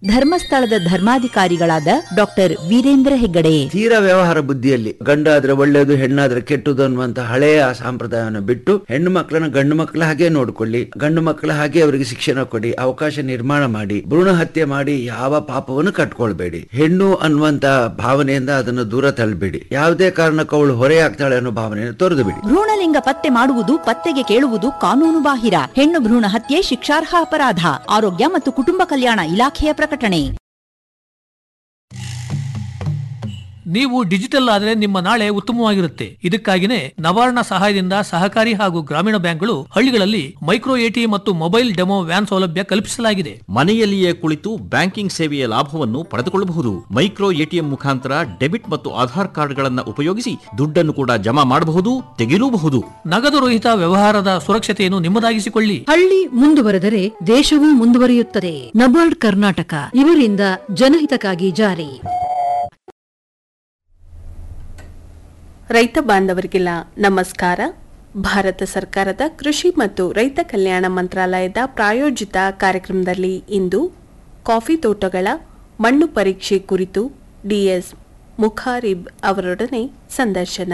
ಧರ್ಮಸ್ಥಳದ ಧರ್ಮಾಧಿಕಾರಿಗಳಾದ ಡಾಕ್ಟರ್ ವೀರೇಂದ್ರ ಹೆಗ್ಗಡೆ ತೀರಾ ವ್ಯವಹಾರ ಬುದ್ಧಿಯಲ್ಲಿ ಗಂಡಾದ್ರೆ ಒಳ್ಳೇದು ಹೆಣ್ಣಾದ್ರೆ ಕೆಟ್ಟದು ಅನ್ನುವಂತ ಹಳೆಯ ಸಂಪ್ರದಾಯವನ್ನು ಬಿಟ್ಟು ಹೆಣ್ಣು ಮಕ್ಕಳನ್ನ ಗಂಡು ಮಕ್ಕಳ ಹಾಗೆ ನೋಡ್ಕೊಳ್ಳಿ ಗಂಡು ಮಕ್ಕಳ ಹಾಗೆ ಅವರಿಗೆ ಶಿಕ್ಷಣ ಕೊಡಿ ಅವಕಾಶ ನಿರ್ಮಾಣ ಮಾಡಿ ಭ್ರೂಣ ಹತ್ಯೆ ಮಾಡಿ ಯಾವ ಪಾಪವನ್ನು ಕಟ್ಕೊಳ್ಬೇಡಿ ಹೆಣ್ಣು ಅನ್ನುವಂತ ಭಾವನೆಯಿಂದ ಅದನ್ನು ದೂರ ತಳ್ಳಬೇಡಿ ಯಾವುದೇ ಕಾರಣಕ್ಕೂ ಅವಳು ಹೊರೆಯಾಗ್ತಾಳೆ ಅನ್ನೋ ಭಾವನೆಯನ್ನು ತೊರೆದು ಬಿಡಿ ಭ್ರೂಣಲಿಂಗ ಪತ್ತೆ ಮಾಡುವುದು ಪತ್ತೆಗೆ ಕೇಳುವುದು ಕಾನೂನು ಬಾಹಿರ ಹೆಣ್ಣು ಭ್ರೂಣ ಹತ್ಯೆ ಶಿಕ್ಷಾರ್ಹ ಅಪರಾಧ ಆರೋಗ್ಯ ಮತ್ತು ಕುಟುಂಬ ಕಲ್ಯಾಣ ಇಲಾಖೆಯ ಪ್ರಕಟಣೆ ನೀವು ಡಿಜಿಟಲ್ ಆದರೆ ನಿಮ್ಮ ನಾಳೆ ಉತ್ತಮವಾಗಿರುತ್ತೆ ಇದಕ್ಕಾಗಿನೇ ನವಾರ್ಣ ಸಹಾಯದಿಂದ ಸಹಕಾರಿ ಹಾಗೂ ಗ್ರಾಮೀಣ ಬ್ಯಾಂಕ್ಗಳು ಹಳ್ಳಿಗಳಲ್ಲಿ ಮೈಕ್ರೋ ಎಟಿ ಮತ್ತು ಮೊಬೈಲ್ ಡೆಮೋ ವ್ಯಾನ್ ಸೌಲಭ್ಯ ಕಲ್ಪಿಸಲಾಗಿದೆ ಮನೆಯಲ್ಲಿಯೇ ಕುಳಿತು ಬ್ಯಾಂಕಿಂಗ್ ಸೇವೆಯ ಲಾಭವನ್ನು ಪಡೆದುಕೊಳ್ಳಬಹುದು ಮೈಕ್ರೋ ಎಟಿಎಂ ಮುಖಾಂತರ ಡೆಬಿಟ್ ಮತ್ತು ಆಧಾರ್ ಕಾರ್ಡ್ಗಳನ್ನು ಉಪಯೋಗಿಸಿ ದುಡ್ಡನ್ನು ಕೂಡ ಜಮಾ ಮಾಡಬಹುದು ತೆಗೆಯಲೂಬಹುದು ನಗದು ರಹಿತ ವ್ಯವಹಾರದ ಸುರಕ್ಷತೆಯನ್ನು ನಿಮ್ಮದಾಗಿಸಿಕೊಳ್ಳಿ ಹಳ್ಳಿ ಮುಂದುವರೆದರೆ ದೇಶವೂ ಮುಂದುವರಿಯುತ್ತದೆ ನಬಾರ್ಡ್ ಕರ್ನಾಟಕ ಇವರಿಂದ ಜನಹಿತಕ್ಕಾಗಿ ಜಾರಿ ರೈತ ಬಾಂಧವರಿಗೆಲ್ಲ ನಮಸ್ಕಾರ ಭಾರತ ಸರ್ಕಾರದ ಕೃಷಿ ಮತ್ತು ರೈತ ಕಲ್ಯಾಣ ಮಂತ್ರಾಲಯದ ಪ್ರಾಯೋಜಿತ ಕಾರ್ಯಕ್ರಮದಲ್ಲಿ ಇಂದು ಕಾಫಿ ತೋಟಗಳ ಮಣ್ಣು ಪರೀಕ್ಷೆ ಕುರಿತು ಡಿಎಸ್ ಮುಖಾರಿಬ್ ಅವರೊಡನೆ ಸಂದರ್ಶನ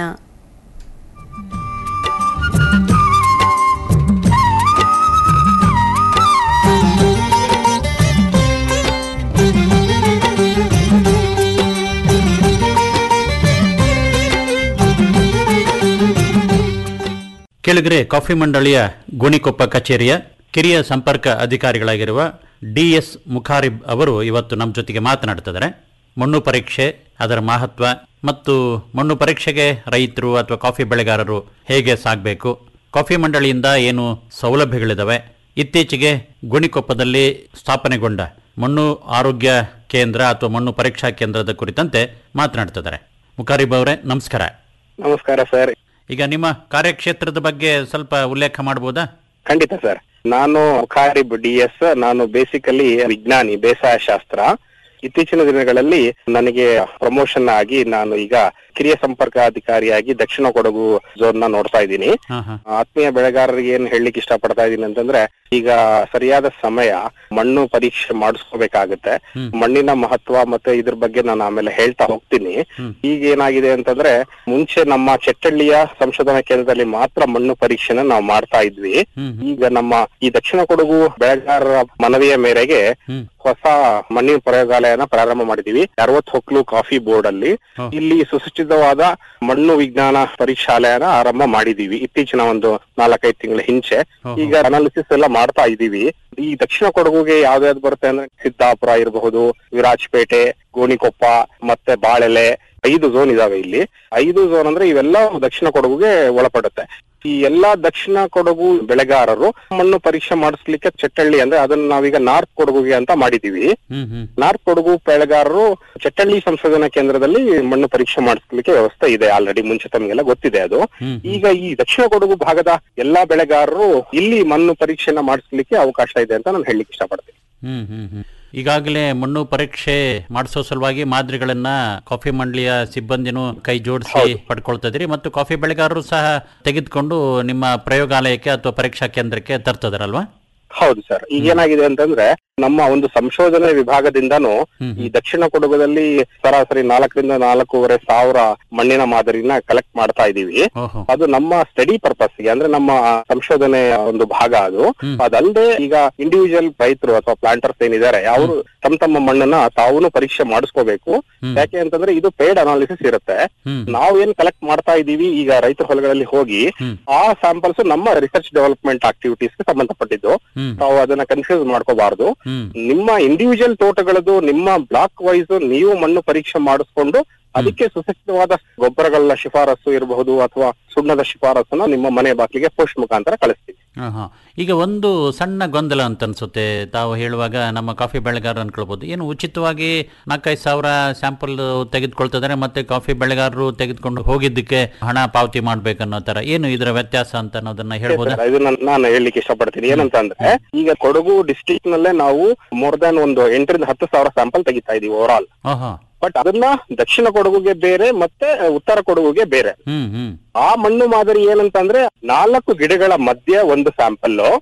ಕೆಳಗರೆ ಕಾಫಿ ಮಂಡಳಿಯ ಗೋಣಿಕೊಪ್ಪ ಕಚೇರಿಯ ಕಿರಿಯ ಸಂಪರ್ಕ ಅಧಿಕಾರಿಗಳಾಗಿರುವ ಡಿ ಎಸ್ ಮುಖಾರಿಬ್ ಅವರು ಇವತ್ತು ನಮ್ಮ ಜೊತೆಗೆ ಮಾತನಾಡ್ತಿದ್ದಾರೆ ಮಣ್ಣು ಪರೀಕ್ಷೆ ಅದರ ಮಹತ್ವ ಮತ್ತು ಮಣ್ಣು ಪರೀಕ್ಷೆಗೆ ರೈತರು ಅಥವಾ ಕಾಫಿ ಬೆಳೆಗಾರರು ಹೇಗೆ ಸಾಗಬೇಕು ಕಾಫಿ ಮಂಡಳಿಯಿಂದ ಏನು ಸೌಲಭ್ಯಗಳಿದಾವೆ ಇತ್ತೀಚೆಗೆ ಗೋಣಿಕೊಪ್ಪದಲ್ಲಿ ಸ್ಥಾಪನೆಗೊಂಡ ಮಣ್ಣು ಆರೋಗ್ಯ ಕೇಂದ್ರ ಅಥವಾ ಮಣ್ಣು ಪರೀಕ್ಷಾ ಕೇಂದ್ರದ ಕುರಿತಂತೆ ಮಾತನಾಡ್ತಿದ್ದಾರೆ ಮುಖಾರಿಬ್ ಅವರೇ ನಮಸ್ಕಾರ ನಮಸ್ಕಾರ ಸರ್ ಈಗ ನಿಮ್ಮ ಕಾರ್ಯಕ್ಷೇತ್ರದ ಬಗ್ಗೆ ಸ್ವಲ್ಪ ಉಲ್ಲೇಖ ಮಾಡಬಹುದಾ ಖಂಡಿತ ಸರ್ ನಾನು ಮುಖಾರಿಬ್ ಡಿ ಎಸ್ ನಾನು ಬೇಸಿಕಲಿ ವಿಜ್ಞಾನಿ ಬೇಸಾಯ ಶಾಸ್ತ್ರ ಇತ್ತೀಚಿನ ದಿನಗಳಲ್ಲಿ ನನಗೆ ಪ್ರಮೋಷನ್ ಆಗಿ ನಾನು ಈಗ ಕಿರಿಯ ಸಂಪರ್ಕ ಅಧಿಕಾರಿಯಾಗಿ ದಕ್ಷಿಣ ಕೊಡಗು ಝೋನ್ ನ ನೋಡ್ತಾ ಇದ್ದೀನಿ ಹಾ ಹಾ ಆತ್ಮೀಯ ಬೆಳೆಗಾರರಿಗೆ ಏನ್ ಹೇಳಲಿಕ್ಕೆ ಇಷ್ಟಪಡ್ತಾ ಇದ್ದೀನಿ ಅಂತಂದ್ರೆ ಈಗ ಸರಿಯಾದ ಸಮಯ ಮಣ್ಣು ಪರೀಕ್ಷೆ ಮಾಡಿಸ್ಕೋಬೇಕಾಗತ್ತೆ ಮಣ್ಣಿನ ಮಹತ್ವ ಮತ್ತೆ ಇದ್ರ ಬಗ್ಗೆ ನಾನು ಆಮೇಲೆ ಹೇಳ್ತಾ ಹೋಗ್ತೀನಿ ಈಗ ಏನಾಗಿದೆ ಅಂತಂದ್ರೆ ಮುಂಚೆ ನಮ್ಮ ಚೆಟ್ಟಳ್ಳಿಯ ಸಂಶೋಧನಾ ಕೇಂದ್ರದಲ್ಲಿ ಮಾತ್ರ ಮಣ್ಣು ಪರೀಕ್ಷೆನ ನಾವು ಮಾಡ್ತಾ ಇದ್ವಿ ಈಗ ನಮ್ಮ ಈ ದಕ್ಷಿಣ ಕೊಡಗು ಬೆಳೆಗಾರರ ಮನವಿಯ ಮೇರೆಗೆ ಹೊಸ ಮಣ್ಣಿನ ಪ್ರಯೋಗಾಲಯನ ಪ್ರಾರಂಭ ಮಾಡಿದೀವಿ ಅರವತ್ ಹೊಕ್ಲು ಕಾಫಿ ಬೋರ್ಡ್ ಅಲ್ಲಿ ಇಲ್ಲಿ ಸುಸಜ್ಜಿತವಾದ ಮಣ್ಣು ವಿಜ್ಞಾನ ಪರೀಕ್ಷಾಲಯನ ಆರಂಭ ಮಾಡಿದೀವಿ ಇತ್ತೀಚಿನ ಒಂದು ನಾಲ್ಕೈದು ತಿಂಗಳ ಹಿಂಚೆ ಈಗ ಅನಾಲಿಸಿಸ್ ಎಲ್ಲ ಮಾಡ್ತಾ ಇದೀವಿ ಈ ದಕ್ಷಿಣ ಕೊಡಗುಗೆ ಯಾವ್ದಾವ್ದು ಬರುತ್ತೆ ಅಂದ್ರೆ ಸಿದ್ದಾಪುರ ಇರಬಹುದು ವಿರಾಜಪೇಟೆ ಗೋಣಿಕೊಪ್ಪ ಮತ್ತೆ ಬಾಳೆಲೆ ಐದು ಝೋನ್ ಇದಾವೆ ಇಲ್ಲಿ ಐದು ಝೋನ್ ಅಂದ್ರೆ ಇವೆಲ್ಲ ದಕ್ಷಿಣ ಕೊಡಗುಗೆ ಒಳಪಡುತ್ತೆ ಈ ಎಲ್ಲಾ ದಕ್ಷಿಣ ಕೊಡಗು ಬೆಳೆಗಾರರು ಮಣ್ಣು ಪರೀಕ್ಷೆ ಮಾಡಿಸ್ಲಿಕ್ಕೆ ಚಟ್ಟಳ್ಳಿ ಅಂದ್ರೆ ಅದನ್ನ ನಾವೀಗ ನಾರ್ತ್ ಕೊಡಗುಗೆ ಅಂತ ಮಾಡಿದೀವಿ ಹ್ಮ್ ಹ್ಮ್ ನಾರ್ತ್ ಕೊಡಗು ಬೆಳೆಗಾರರು ಚಟ್ಟಳ್ಳಿ ಸಂಶೋಧನಾ ಕೇಂದ್ರದಲ್ಲಿ ಮಣ್ಣು ಪರೀಕ್ಷೆ ಮಾಡಿಸ್ಲಿಕ್ಕೆ ವ್ಯವಸ್ಥೆ ಇದೆ ಆಲ್ರೆಡಿ ಮುಂಚೆ ತಮಗೆಲ್ಲ ಗೊತ್ತಿದೆ ಅದು ಈಗ ಈ ದಕ್ಷಿಣ ಕೊಡಗು ಭಾಗದ ಎಲ್ಲಾ ಬೆಳೆಗಾರರು ಇಲ್ಲಿ ಮಣ್ಣು ಪರೀಕ್ಷೆನ ಮಾಡಿಸ್ಲಿಕ್ಕೆ ಅವಕಾಶ ಇದೆ ಅಂತ ನಾನು ಹೇಳಲಿಕ್ಕೆ ಇಷ್ಟಪಡ್ತೀನಿ ಹ್ಮ್ ಹ್ಮ್ ಹ್ಮ್ ಈಗಾಗಲೇ ಮಣ್ಣು ಪರೀಕ್ಷೆ ಮಾಡಿಸೋ ಸಲುವಾಗಿ ಮಾದರಿಗಳನ್ನ ಕಾಫಿ ಮಂಡಳಿಯ ಸಿಬ್ಬಂದಿನೂ ಕೈ ಜೋಡಿಸಿ ಪಡ್ಕೊಳ್ತಾ ಇದ್ರಿ ಮತ್ತು ಕಾಫಿ ಬೆಳೆಗಾರರು ಸಹ ತೆಗೆದುಕೊಂಡು ನಿಮ್ಮ ಪ್ರಯೋಗಾಲಯಕ್ಕೆ ಅಥವಾ ಪರೀಕ್ಷಾ ಕೇಂದ್ರಕ್ಕೆ ತರ್ತದರಲ್ವಾ ಹೌದು ಸರ್ ಈಗ ಏನಾಗಿದೆ ಅಂತಂದ್ರೆ ನಮ್ಮ ಒಂದು ಸಂಶೋಧನೆ ವಿಭಾಗದಿಂದನೂ ಈ ದಕ್ಷಿಣ ಕೊಡಗುದಲ್ಲಿ ಸರಾಸರಿ ನಾಲ್ಕರಿಂದ ನಾಲ್ಕೂವರೆ ಸಾವಿರ ಮಣ್ಣಿನ ಮಾದರಿನ ಕಲೆಕ್ಟ್ ಮಾಡ್ತಾ ಇದೀವಿ ಓಹೋ ಅದು ನಮ್ಮ ಸ್ಟಡಿ ಪರ್ಪಸ್ ಗೆ ಅಂದ್ರೆ ನಮ್ಮ ಸಂಶೋಧನೆ ಒಂದು ಭಾಗ ಅದು ಅದಲ್ಲದೆ ಈಗ ಇಂಡಿವಿಜುವಲ್ ರೈತರು ಅಥವಾ ಪ್ಲಾಂಟರ್ಸ್ ಏನಿದ್ದಾರೆ ಅವರು ತಮ್ಮ ತಮ್ಮ ಮಣ್ಣನ್ನ ತಾವು ಪರೀಕ್ಷೆ ಮಾಡಿಸ್ಕೋಬೇಕು ಯಾಕೆ ಅಂತಂದ್ರೆ ಇದು ಪೇಡ್ ಅನಾಲಿಸಿಸ್ ಇರುತ್ತೆ ನಾವು ಏನ್ ಕಲೆಕ್ಟ್ ಮಾಡ್ತಾ ಇದೀವಿ ಈಗ ರೈತರ ಹೊಲಗಳಲ್ಲಿ ಹೋಗಿ ಆ ಸ್ಯಾಂಪಲ್ಸ್ ನಮ್ಮ ರಿಸರ್ಚ್ ಡೆವಲಪ್ಮೆಂಟ್ ಆಕ್ಟಿವಿಟೀಸ್ ಗೆ ಸಂಬಂಧಪಟ್ಟಿದ್ದು ತಾವು ಅದನ್ನ ಕನ್ಫ್ಯೂಸ್ ಮಾಡ್ಕೋಬಾರ್ದು ನಿಮ್ಮ ಇಂಡಿವಿಜುವಲ್ ತೋಟಗಳದ್ದು ನಿಮ್ಮ ಬ್ಲಾಕ್ ವೈಸ್ ನೀವು ಮಣ್ಣು ಪರೀಕ್ಷೆ ಮಾಡಿಸ್ಕೊಂಡು ಅದಕ್ಕೆ ಸುಸಜ್ಜಿತವಾದ ಗೊಬ್ಬರಗಳ ಶಿಫಾರಸು ಇರಬಹುದು ಅಥವಾ ಸುಣ್ಣದ ಶಿಫಾರಸನ್ನ ನಿಮ್ಮ ಮನೆ ಬಾಗಿಲಿಗೆ ಪೋಸ್ಟ್ ಮುಖಾಂತರ ಕಳಿಸ್ತೀವಿ ಹಾ, ಹಾ. ಈಗ ಒಂದು ಸಣ್ಣ ಗೊಂದಲ ಅಂತ ಅನ್ಸುತ್ತೆ ತಾವು ಹೇಳುವಾಗ ನಮ್ಮ ಕಾಫಿ ಬೆಳೆಗಾರರು ಅನ್ಕೊಳ್ಬೋದು ಏನು ಉಚಿತವಾಗಿ ನಾಲ್ಕೈದು ಸಾವಿರ ಸ್ಯಾಂಪಲ್ ತೆಗೆದುಕೊಳ್ತಿದ್ದಾರೆ ಮತ್ತೆ ಕಾಫಿ ಬೆಳೆಗಾರರು ತೆಗೆದುಕೊಂಡು ಹೋಗಿದ್ದಕ್ಕೆ ಹಣ ಪಾವತಿ ಮಾಡ್ಬೇಕನ್ನೋ ತರ ಏನು ಇದರ ವ್ಯತ್ಯಾಸ ಅಂತ ಅನ್ನೋದನ್ನ ಹೇಳ್ಬೋದಾ ಇದು ನಾನ್- ನಾನು ಹೇಳಲಿಕ್ಕೆ ಇಷ್ಟಪಡ್ತೀನಿ ಏನಂತ ಅಂದ್ರೆ ಈಗ ಕೊಡಗು ಡಿಸ್ಟ್ರಿಕ್ಟ್ ನಲ್ಲೇ ನಾವು ಮೋರ್ ದನ್ ಒಂದು ಎಂಟರಿಂದ ಹತ್ತು ಸಾವಿರ ಸ್ಯಾಂಪಲ್ ತೆಗಿತಾ ಇದೀವಿ ಓವರ್ ಆಲ್ ಓಹೋ ಬಟ್ ಅದನ್ನ ದಕ್ಷಿಣ ಕೊಡಗುಗೆ ಬೇರೆ ಮತ್ತೆ ಉತ್ತರ ಕೊಡಗುಗೆ ಬೇರೆ ಹ್ಮ್ ಹ್ಮ್ ಆ ಮಣ್ಣು ಮಾದರಿ ಏನಂತಂದ್ರೆ ನಾಲ್ಕು ಗಿಡಗಳ ಮಧ್ಯೆ ಒಂದು ಸ್ಯಾಂಪಲ್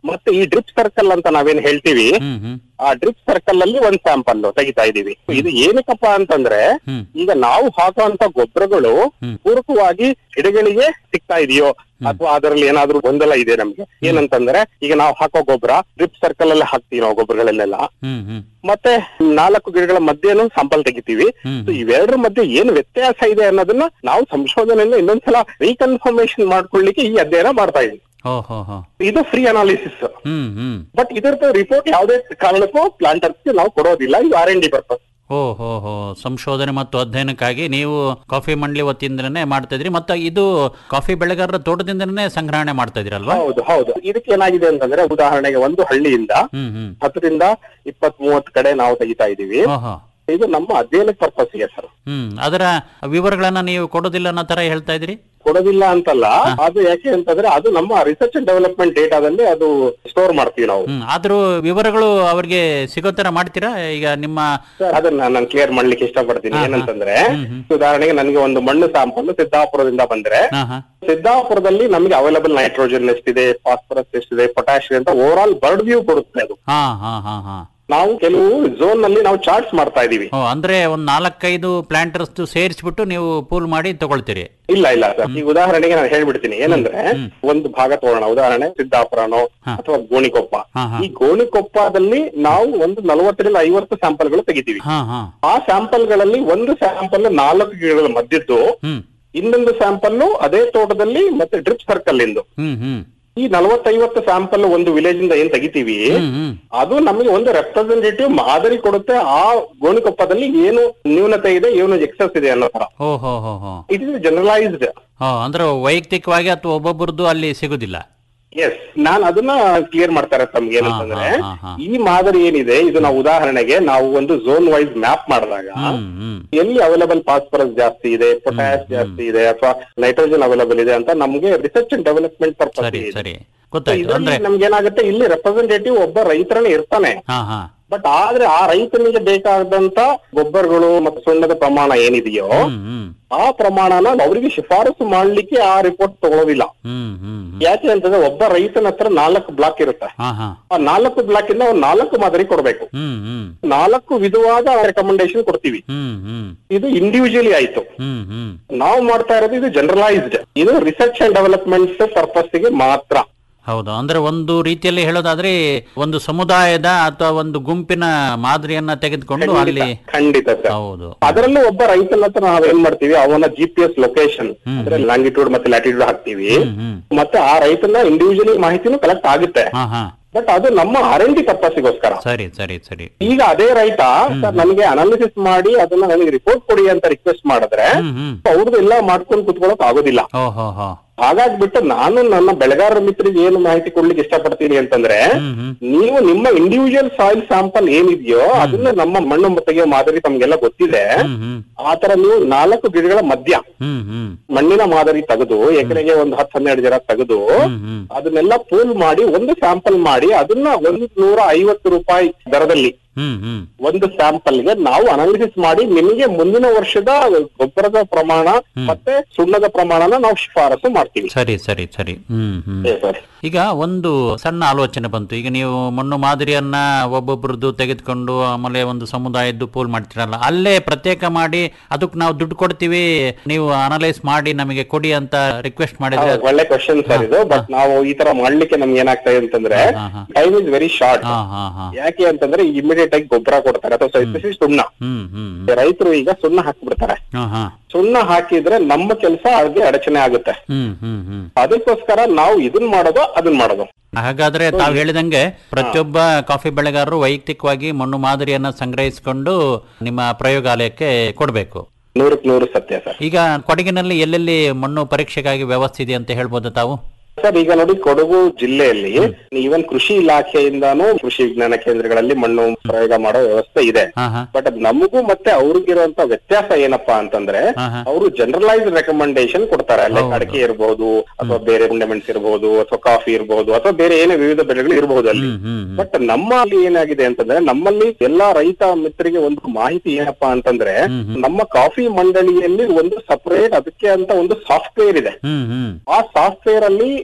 ಮತ್ತೆ ಈ ಡ್ರಿಪ್ ಸರ್ಕಲ್ ಅಂತ ನಾವೇನ್ ಹೇಳ್ತೀವಿ ಹ್ಮ್ ಹ್ಮ್ ಆ ಡ್ರಿಪ್ ಸರ್ಕಲ್ ಅಲ್ಲಿ ಒಂದ್ ಸ್ಯಾಂಪಲ್ ತೆಗಿತಾ ಇದೀವಿ ಇದು ಏನಕ್ಕಪ್ಪ ಅಂತಂದ್ರೆ ಹ್ಮ್. ಈಗ ನಾವು ಹಾಕುವಂತ ಗೊಬ್ಬರಗಳು ಹ್ಮ್. ಪೂರಕವಾಗಿ ಗಿಡಗಳಿಗೆ ಸಿಗ್ತಾ ಇದೆಯೋ ಅಥವಾ ಅದರಲ್ಲಿ ಏನಾದ್ರೂ ಗೊಂದಲ ಇದೆ ನಮ್ಗೆ ಏನಂತಂದ್ರೆ ಈಗ ನಾವು ಹಾಕೋ ಗೊಬ್ಬರ ಡ್ರಿಪ್ ಸರ್ಕಲ್ ಅಲ್ಲಿ ಹಾಕ್ತೀವಿ ನಾವು ಗೊಬ್ಬರಗಳನ್ನೆಲ್ಲ ಹ್ಮ್ ಹ್ಮ್ ಮತ್ತೆ ನಾಲ್ಕು ಗಿಡಗಳ ಮಧ್ಯೆನೂ ಸಂಪಲ್ ತೆಗಿತೀವಿ ಹ್ಮ್. So ಇವೆರಡರ ಮಧ್ಯೆ ಏನು ವ್ಯತ್ಯಾಸ ಇದೆ ಅನ್ನೋದನ್ನ ನಾವು ಸಂಶೋಧನೆಯಿಂದ ಇನ್ನೊಂದ್ಸಲ ರೀಕನ್ಫರ್ಮೇಶನ್ ಮಾಡ್ಕೊಳ್ಳಿಕ್ಕೆ ಈ ಅಧ್ಯಯನ ಮಾಡ್ತಾ ಇದ್ವಿ ಓ ಹೋ ಹೋ ಇದು free analysis hmm hmm but ಇದರದ ರಿಪೋರ್ಟ್ ಯಾವುದೇ ಕಾರಣಕ್ಕೂ ಪ್ಲಾಂಟರ್ಸ್ಗೆ ನಾವು ಕೊಡೋದಿಲ್ಲ ಇದು ಆರ್ ಎನ್ ಡಿ ಪರ್ಪಸ್ ಓ ಹೋ ಹೋ ಸಂಶೋಧನೆ ಮತ್ತು ಅಧ್ಯಯನಕ್ಕಾಗಿ ನೀವು ಕಾಫಿ ಮಂಡಳಿ ವತಿಯಿಂದನೇ ಮಾಡ್ತಾ ಇದ್ರಿ ಮತ್ತೆ ಇದು ಕಾಫಿ ಬೆಳೆಗಾರರ ತೋಟದಿಂದನೇ ಸಂಗ್ರಹಣೆ ಮಾಡ್ತಾ ಇದ್ರಲ್ವಾ ಹೌದು ಹೌದು ಇದಕ್ಕೆ ಏನಾಗಿದೆ ಅಂತಂದ್ರೆ ಉದಾಹರಣೆಗೆ ಒಂದು ಹಳ್ಳಿಯಿಂದ ಹ್ಮ್ ಹ್ಮ್ ಹತ್ತರಿಂದ ಇಪ್ಪತ್ ಮೂವತ್ ಕಡೆ ನಾವು ತೆಗಿತಾ ಇದೀವಿ ಓಹೋ ಇದು ನಮ್ಮ ಅಧ್ಯಯನ ಪರ್ಪಸ್ಗೆ ಸರ್ ಹ್ಮ್ ಅದರ ವಿವರಗಳನ್ನ ನೀವು ಕೊಡೋದಿಲ್ಲ ಅನ್ನೋ ತರ ಹೇಳ್ತಾ ಇದ್ರಿ ಕೊಡೋದಿಲ್ಲ ಅಂತಲ್ಲ ಅದು ಯಾಕೆ ಅಂತಂದ್ರೆ ಅದು ನಮ್ಮ ರಿಸರ್ಚ್ ಅಂಡ್ ಡೆವಲಪ್ಮೆಂಟ್ ಡೇಟಾದಲ್ಲಿ ಅದು ಸ್ಟೋರ್ ಮಾಡ್ತೀವಿ ನಾವು ಹ್ಮ್ ಆದ್ರೂ ವಿವರಗಳು ಅವ್ರಿಗೆ ಸಿಗೋ ತರ ಮಾಡ್ತೀರಾ ಈಗ ನಿಮ್ಮ ಸರ್ ಅದನ್ನ ನಾನು ಕ್ಲಿಯರ್ ಮಾಡ್ಲಿಕ್ಕೆ ಇಷ್ಟಪಡ್ತೀನಿ ಹಾ, ಹಾ. ಏನಂತಂದ್ರೆ ಹ್ಮ್, ಹ್ಮ್. ಉದಾಹರಣೆಗೆ ನನಗೆ ಒಂದು ಮಣ್ಣು ಸ್ಯಾಂಪಲ್ ಸಿದ್ದಾಪುರದಿಂದ ಬಂದ್ರೆ ಹಾ ಹಾ ಸಿದ್ದಾಪುರದಲ್ಲಿ ನಮಗೆ ಅವೈಲಬಲ್ ನೈಟ್ರೋಜನ್ ಎಷ್ಟಿದೆ ಫಾಸ್ಫರಸ್ ಎಷ್ಟಿದೆ ಪೊಟ್ಯಾಷಿಯಂ ಅಂತ ಓವರ್ ಆಲ್ ಬರ್ಡ್ ವ್ಯೂ ಕೊಡುತ್ತೆ ಅದು ಹಾ ಹಾ ಹಾ ಹಾ ನಾವು ಕೆಲವು ಝೋನ್ ನಲ್ಲಿ ನಾವು ಚಾರ್ಟ್ಸ್ ಮಾಡ್ತಾ ಇದೀವಿ ಓ ಅಂದ್ರೆ ಒಂದ್ ನಾಲ್ಕೈದು ಪ್ಲಾಂಟರ್ಸ್ ಸೇರಿಸ್ಬಿಟ್ಟು ನೀವು ಪೂಲ್ ಮಾಡಿ ತಗೊಳ್ತೀರಿ ಇಲ್ಲ ಇಲ್ಲ ಸರ್ ಈಗ ಉದಾಹರಣೆಗೆ ನಾನು ಹೇಳ್ಬಿಡ್ತೀನಿ ಏನಂದ್ರೆ ಒಂದು ಭಾಗ ತಗೋಣ ಉದಾಹರಣೆ ಸಿದ್ದಾಪುರನೋ ಹಾ. ಅಥವಾ ಗೋಣಿಕೊಪ್ಪ ಹಾ, ಹಾ. ಈ ಗೋಣಿಕೊಪ್ಪದಲ್ಲಿ ನಾವು ಒಂದು ನಲವತ್ತರಿಂದ ಐವತ್ತು ಸ್ಯಾಂಪಲ್ಗಳು ತೆಗಿತೀವಿ ಹಾ ಹಾ ಆ ಸ್ಯಾಂಪಲ್ಗಳಲ್ಲಿ ಒಂದು ಸ್ಯಾಂಪಲ್ ನಾಲ್ಕು ಗಿಡಗಳ ಮಧ್ಯದ್ದು ಹ್ಮ್ ಇನ್ನೊಂದು ಸ್ಯಾಂಪಲ್ ಅದೇ ತೋಟದಲ್ಲಿ ಮತ್ತೆ ಡ್ರಿಪ್ ಸರ್ಕಲ್ ಇಂದು ಹ್ಮ್ ಹ್ಮ್ ಈ ನಲವತ್ತೈವತ್ತು ಸ್ಯಾಂಪಲ್ ಒಂದು ವಿಲೇಜ್ ಇಂದ ಏನ್ ತೆಗಿತೀವಿ ಹ್ಮ್ ಹ್ಮ್ ಅದು ನಮಗೆ ಒಂದು ರೆಪ್ರೆಸೆಂಟೇಟಿವ್ ಮಾದರಿ ಕೊಡುತ್ತೆ ಆ ಗೋಣಿಕೊಪ್ಪದಲ್ಲಿ ಏನು ನ್ಯೂನತೆ ಇದೆ ಏನು ಎಕ್ಸಸ್ ಇದೆ ಅನ್ನೋ ತರ ಓ ಹೋ ಹೋ ಹೋ ಇಟ್ ಇಸ್ ಜನರಲೈಸ್ಡ್ ಹೋ ಅಂದ್ರೆ ವೈಯಕ್ತಿಕವಾಗಿ ಅಥವಾ ಒಬ್ಬೊಬ್ಬರದ್ದು ಅಲ್ಲಿ ಸಿಗುದಿಲ್ಲ ಎಸ್ ನಾನ್ ಅದನ್ನ ಕ್ಲಿಯರ್ ಮಾಡ್ತಾರೆ ತಮ್ಗೆ ಏನಂತಂದ್ರೆ ಹಾ, ಹಾ, ಹಾ. ಈ ಮಾದರಿ ಏನಿದೆ ಇದು ನಾವು ಉದಾಹರಣೆಗೆ ನಾವು ಒಂದು ಝೋನ್ ವೈಸ್ ಮ್ಯಾಪ್ ಮಾಡಿದಾಗ ಹ್ಮ್ ಹ್ಮ್ ಎಲ್ಲಿ ಅವೈಲಬಲ್ ಫಾಸ್ಫರಸ್ ಜಾಸ್ತಿ ಇದೆ ಪೊಟ್ಯಾಶ್ ಜಾಸ್ತಿ ಇದೆ ಅಥವಾ ನೈಟ್ರೋಜನ್ ಅವೈಲಬಲ್ ಇದೆ ಅಂತ ನಮ್ಗೆ ರಿಸರ್ಚ್ ಅಂಡ್ ಡೆವಲಪ್ಮೆಂಟ್ ಪರ್ಪಸ್ ಸರಿ ಸರಿ ಗೊತ್ತಾಯ್ತು ಅಂದ್ರೆ ಇದರಲ್ಲಿ ನಮ್ಗೆ ಏನಾಗುತ್ತೆ ಇಲ್ಲಿ ರೆಪ್ರೆಸೆಂಟೇಟಿವ್ ಒಬ್ಬ ರೈತರನೇ ಇರ್ತಾನೆ ಹಾ ಹಾ ಬಟ್ ಆದ್ರೆ ಆ ರೈತನಿಗೆ ಬೇಕಾದಂತ ಗೊಬ್ಬರಗಳು ಮತ್ತು ಸುಣ್ಣದ ಪ್ರಮಾಣ ಏನಿದೆಯೋ ಹ್ಮ್ ಹ್ಮ್ ಆ ಪ್ರಮಾಣನ ಅವರಿಗೆ ಶಿಫಾರಸು ಮಾಡ್ಲಿಕ್ಕೆ ಆ ರಿಪೋರ್ಟ್ ತಗೊಳ್ಳೋದಿಲ್ಲ ಹ್ಮ್ ಹ್ಮ್ ಹ್ಮ್ ಯಾಕೆ ಅಂತಂದ್ರೆ ಒಬ್ಬ ರೈತನ ಹತ್ರ ನಾಲ್ಕು ಬ್ಲಾಕ್ ಇರುತ್ತೆ ಹಾ ಹಾ ಆ ನಾಲ್ಕು ಬ್ಲಾಕ್ ಇಂದ ಒಂದು ನಾಲ್ಕು ಮಾದರಿ ಕೊಡಬೇಕು ಹ್ಮ್ ಹ್ಮ್ ನಾಲ್ಕು ವಿಧವಾದ ರೆಕಮೆಂಡೇಶನ್ ಕೊಡ್ತೀವಿ ಹ್ಮ್ ಹ್ಮ್ ಇದು ಇಂಡಿವಿಜುವಲಿ ಆಯ್ತು ಹ್ಮ್ ಹ್ಮ್ ನಾವು ಮಾಡ್ತಾ ಇರೋದು ಇದು ಜನರಲೈಸ್ಡ್ ಇದು ರಿಸರ್ಚ್ ಅಂಡ್ ಡೆವಲಪ್ಮೆಂಟ್ ಪರ್ಪಸ್ ಗೆ ಮಾತ್ರ ಹೌದು ಅಂದ್ರೆ ಒಂದು ರೀತಿಯಲ್ಲಿ ಹೇಳೋದಾದ್ರೆ ಒಂದು ಸಮುದಾಯದ ಅಥವಾ ಒಂದು ಗುಂಪಿನ ಮಾದರಿಯನ್ನ ತೆಗೆದುಕೊಂಡು ಅಲ್ಲಿ ಖಂಡಿತ ಸರ್ ಹೌದು ಅದರಲ್ಲೂ ಒಬ್ಬ ರೈತನ ಹತ್ರ ನಾವ್ ಏನ್ ಮಾಡ್ತೀವಿ ಅವನ ಜಿ ಪಿ ಎಸ್ ಲೊಕೇಶನ್ ಅಂದ್ರೆ ಲ್ಯಾಂಗಿಟ್ಯೂಡ್ ಮತ್ತೆ ಲ್ಯಾಟಿಟ್ಯೂಡ್ ಹಾಕ್ತಿವಿ ಹ್ಮ್ ಹ್ಮ್ ಮತ್ತೆ ಆ ರೈತನ ಇಂಡಿವಿಜುವಲಿ ಮಾಹಿತಿನೂ ಕಲೆಕ್ಟ್ ಆಗುತ್ತೆ ಹಾ ಹಾ ಬಟ್ ಅದು ನಮ್ಮ ಆರ್ ಎನ್ ಡಿ ಪರ್ಪಸ್ಗೋಸ್ಕರ ಸರಿ ಸರಿ ಸರಿ ಈಗ ಅದೇ ರೈತ ಸರ್ ನನಗೆ ಅನಾಲಿಸಿಸ್ ಮಾಡಿ ಅದನ್ನ ನನಗೆ ರಿಪೋರ್ಟ್ ಕೊಡಿ ಅಂತ ರಿಕ್ವೆಸ್ಟ್ ಮಾಡಿದ್ರೆ ಹ್ಮ್ ಹ್ಮ್ ಅವ್ರದ್ದು ಎಲ್ಲ ಮಾಡ್ಕೊಂಡು ಕುತ್ಕೊಳ್ಳೋಕ್ ಆಗೋದಿಲ್ಲ ಓ ಹೋ ಹೋ ಹಾಗಾಗ್ಬಿಟ್ಟು ನಾನು ನನ್ನ ಬೆಳೆಗಾರರ ಮಿತ್ರರಿಗೆ ಏನು ಮಾಹಿತಿ ಕೊಡ್ಲಿಕ್ಕೆ ಇಷ್ಟಪಡ್ತೀನಿ ಅಂತಂದ್ರೆ ಹ್ಮ್ ಹ್ಮ್ ನೀವು ನಿಮ್ಮ ಇಂಡಿವಿಜುವಲ್ ಸಾಯಿಲ್ ಸ್ಯಾಂಪಲ್ ಏನಿದೆಯೋ ಅದನ್ನ ನಮ್ಮ ಮಣ್ಣು ತೆಗೆಯೋ ಮಾದರಿ ತಮ್ಗೆಲ್ಲ ಗೊತ್ತಿದೆ ಹ್ಮ್ ಹ್ಮ್ ಆತರ ನೀವು ನಾಲ್ಕು ಗಿಡಗಳ ಮಧ್ಯ ಹ್ಮ್ ಹ್ಮ್ ಮಣ್ಣಿನ ಮಾದರಿ ತೆಗೆದು ಎಕರೆಗೆ ಒಂದು ಹತ್ತು ಹನ್ನೆರಡು ಜನ ತೆಗೆದು ಹ್ಮ್ ಹ್ಮ್ ಅದನ್ನೆಲ್ಲ ಪೂಲ್ ಮಾಡಿ ಒಂದು ಸ್ಯಾಂಪಲ್ ಮಾಡಿ ಅದನ್ನ ಒಂದು ನೂರ ಐವತ್ತು ರೂಪಾಯಿ ದರದಲ್ಲಿ ಹ್ಮ್ ಹ್ಮ್ ಒಂದು ಸ್ಯಾಂಪಲ್ ಗೆ ನಾವು ಅನಾಲಿಸಿಸ್ ಮಾಡಿ ನಿಮಗೆ ಮುಂದಿನ ವರ್ಷದ ಗೊಬ್ಬರದ ಪ್ರಮಾಣ ಮತ್ತೆ ಸುಣ್ಣದ ಪ್ರಮಾಣನ ನಾವು ಶಿಫಾರಸು ಮಾಡ್ತೀವಿ ಸರಿ ಸರಿ ಸರಿ ಹ್ಮ್ ಹ್ಮ್ ಏ ಸರ್ ಈಗ ಒಂದು ಸಣ್ಣ ಆಲೋಚನೆ ಬಂತು ಈಗ ನೀವು ಮಣ್ಣು ಮಾದರಿಯನ್ನ ಒಬ್ಬೊಬ್ರದ್ದು ತೆಗೆದುಕೊಂಡು ಆಮೇಲೆ ಒಂದು ಸಮುದಾಯದ್ದು ಪೋಲ್ ಮಾಡ್ತೀರಲ್ಲ ಅಲ್ಲೇ ಪ್ರತ್ಯೇಕ ಮಾಡಿ ಅದಕ್ಕೆ ನಾವು ದುಡ್ಡು ಕೊಡ್ತೀವಿ ನೀವು ಅನಲೈಸ್ ಮಾಡಿ ನಮಗೆ ಕೊಡಿ ಅಂತ ರಿಕ್ವೆಸ್ಟ್ ಮಾಡಿದ್ರೆ ಹೌದು, ಒಳ್ಳೆ ಕ್ವಶನ್ ಸರ್ ಇದು ಬಟ್ ನಾವು ಈ ತರ ಮಾಡ್ಲಿಕ್ಕೆ ನಮ್ಗೆ ಏನಾಗ್ತಾ ಇದೆ ಅಂತಂದ್ರೆ ಹಾ, ಹಾ. ಟೈಮ್ ಇಸ್ ವೆರಿ ಶಾರ್ಟ್ ಹಾ ಹಾ ಹಾ ಯಾಕೆ ಅಂತಂದ್ರೆ ಇಮಿಡಿಯೇಟ್ ಆಗಿ ಗೊಬ್ಬರ ಕೊಡ್ತಾರೆ ಅಥವಾ ಸ್ಪೆಸಿಫಿಕ್ ಸುಣ್ಣ ಹ್ಮ್ ಹ್ಮ್ ಹ್ಮ್. ರೈತರು ಈಗ ಸುಣ್ಣ ಹಾಕ್ಬಿಡ್ತಾರೆ ಹಾ ಹಾ ಸುಣ್ಣ ಹಾಕಿದ್ರೆ ನಮ್ಮ ಕೆಲಸ ಅದೇ ಅಡಚಣೆ ಆಗುತ್ತೆ ಹ್ಮ್ ಹ್ಮ್ ಹ್ಮ್ ಅದಕ್ಕೋಸ್ಕರ ನಾವು ಇದನ್ ಮಾಡೋದು ಅದನ್ ಮಾಡೋದು ಹಾಗಾದ್ರೆ ತಾವು ಹೇಳಿದಂಗೆ ಪ್ರತಿಯೊಬ್ಬ ಕಾಫಿ ಬೆಳೆಗಾರರು ವೈಯಕ್ತಿಕವಾಗಿ ಮಣ್ಣು ಮಾದರಿಯನ್ನ ಸಂಗ್ರಹಿಸಿಕೊಂಡು ನಿಮ್ಮ ಪ್ರಯೋಗಾಲಯಕ್ಕೆ ಕೊಡಬೇಕು ನೂರಕ್ ನೂರು ಸತ್ಯ ಸರ್ ಈಗ ಕೊಡಗಿನಲ್ಲಿ ಎಲ್ಲೆಲ್ಲಿ ಮಣ್ಣು ಪರೀಕ್ಷೆಗಾಗಿ ವ್ಯವಸ್ಥೆ ಇದೆ ಅಂತ ಹೇಳ್ಬೋದು ತಾವು ಸರ್ ಈಗ ನೋಡಿ ಕೊಡಗು ಜಿಲ್ಲೆಯಲ್ಲಿ ಈವನ್ ಕೃಷಿ ಇಲಾಖೆಯಿಂದಾನು ಕೃಷಿ ವಿಜ್ಞಾನ ಕೇಂದ್ರಗಳಲ್ಲಿ ಮಣ್ಣು ಪ್ರಯೋಗ ಮಾಡೋ ವ್ಯವಸ್ಥೆ ಇದೆ ಹಾ ಹಾ ಬಟ್ ಅದ್ ನಮಗೂ ಮತ್ತೆ ಅವ್ರಿಗಿರುವಂತ ವ್ಯತ್ಯಾಸ ಏನಪ್ಪಾ ಅಂತಂದ್ರೆ ಹಾ, ಹಾ. ಅವರು ಜನರಲೈಸ್ ರೆಕಮೆಂಡೇಶನ್ ಕೊಡ್ತಾರೆ ಲೈಕ್ ಹೌದು. ಅಡಿಕೆ ಇರಬಹುದು ಅಥವಾ ಬೇರೆ ಮೆಣಸು ಇರಬಹುದು ಅಥವಾ ಕಾಫಿ ಇರಬಹುದು ಅಥವಾ ಬೇರೆ ಏನೇ ವಿವಿಧ ಬೆಳೆಗಳು ಇರಬಹುದು ಅಲ್ಲಿ ಹ್ಮ್ ಹ್ಮ್ ಹ್ಮ್. ಬಟ್ ನಮ್ಮಲ್ಲಿ ಏನಾಗಿದೆ ಅಂತಂದ್ರೆ ನಮ್ಮಲ್ಲಿ ಎಲ್ಲಾ ರೈತ ಮಿತ್ರರಿಗೆ ಒಂದು ಮಾಹಿತಿ ಏನಪ್ಪಾ ಅಂತಂದ್ರೆ ಹ್ಮ್ ಹ್ಮ್. ನಮ್ಮ ಕಾಫಿ ಮಂಡಳಿಯಲ್ಲಿ ಒಂದು ಸಪರೇಟ್ ಅದಕ್ಕೆ ಅಂತ ಒಂದು ಸಾಫ್ಟ್ವೇರ್ ಇದೆ ಹ್ಮ್ ಹ್ಮ್ ಆ ಸಾಫ್ಟ್ವೇರ್ ಅಲ್ಲಿ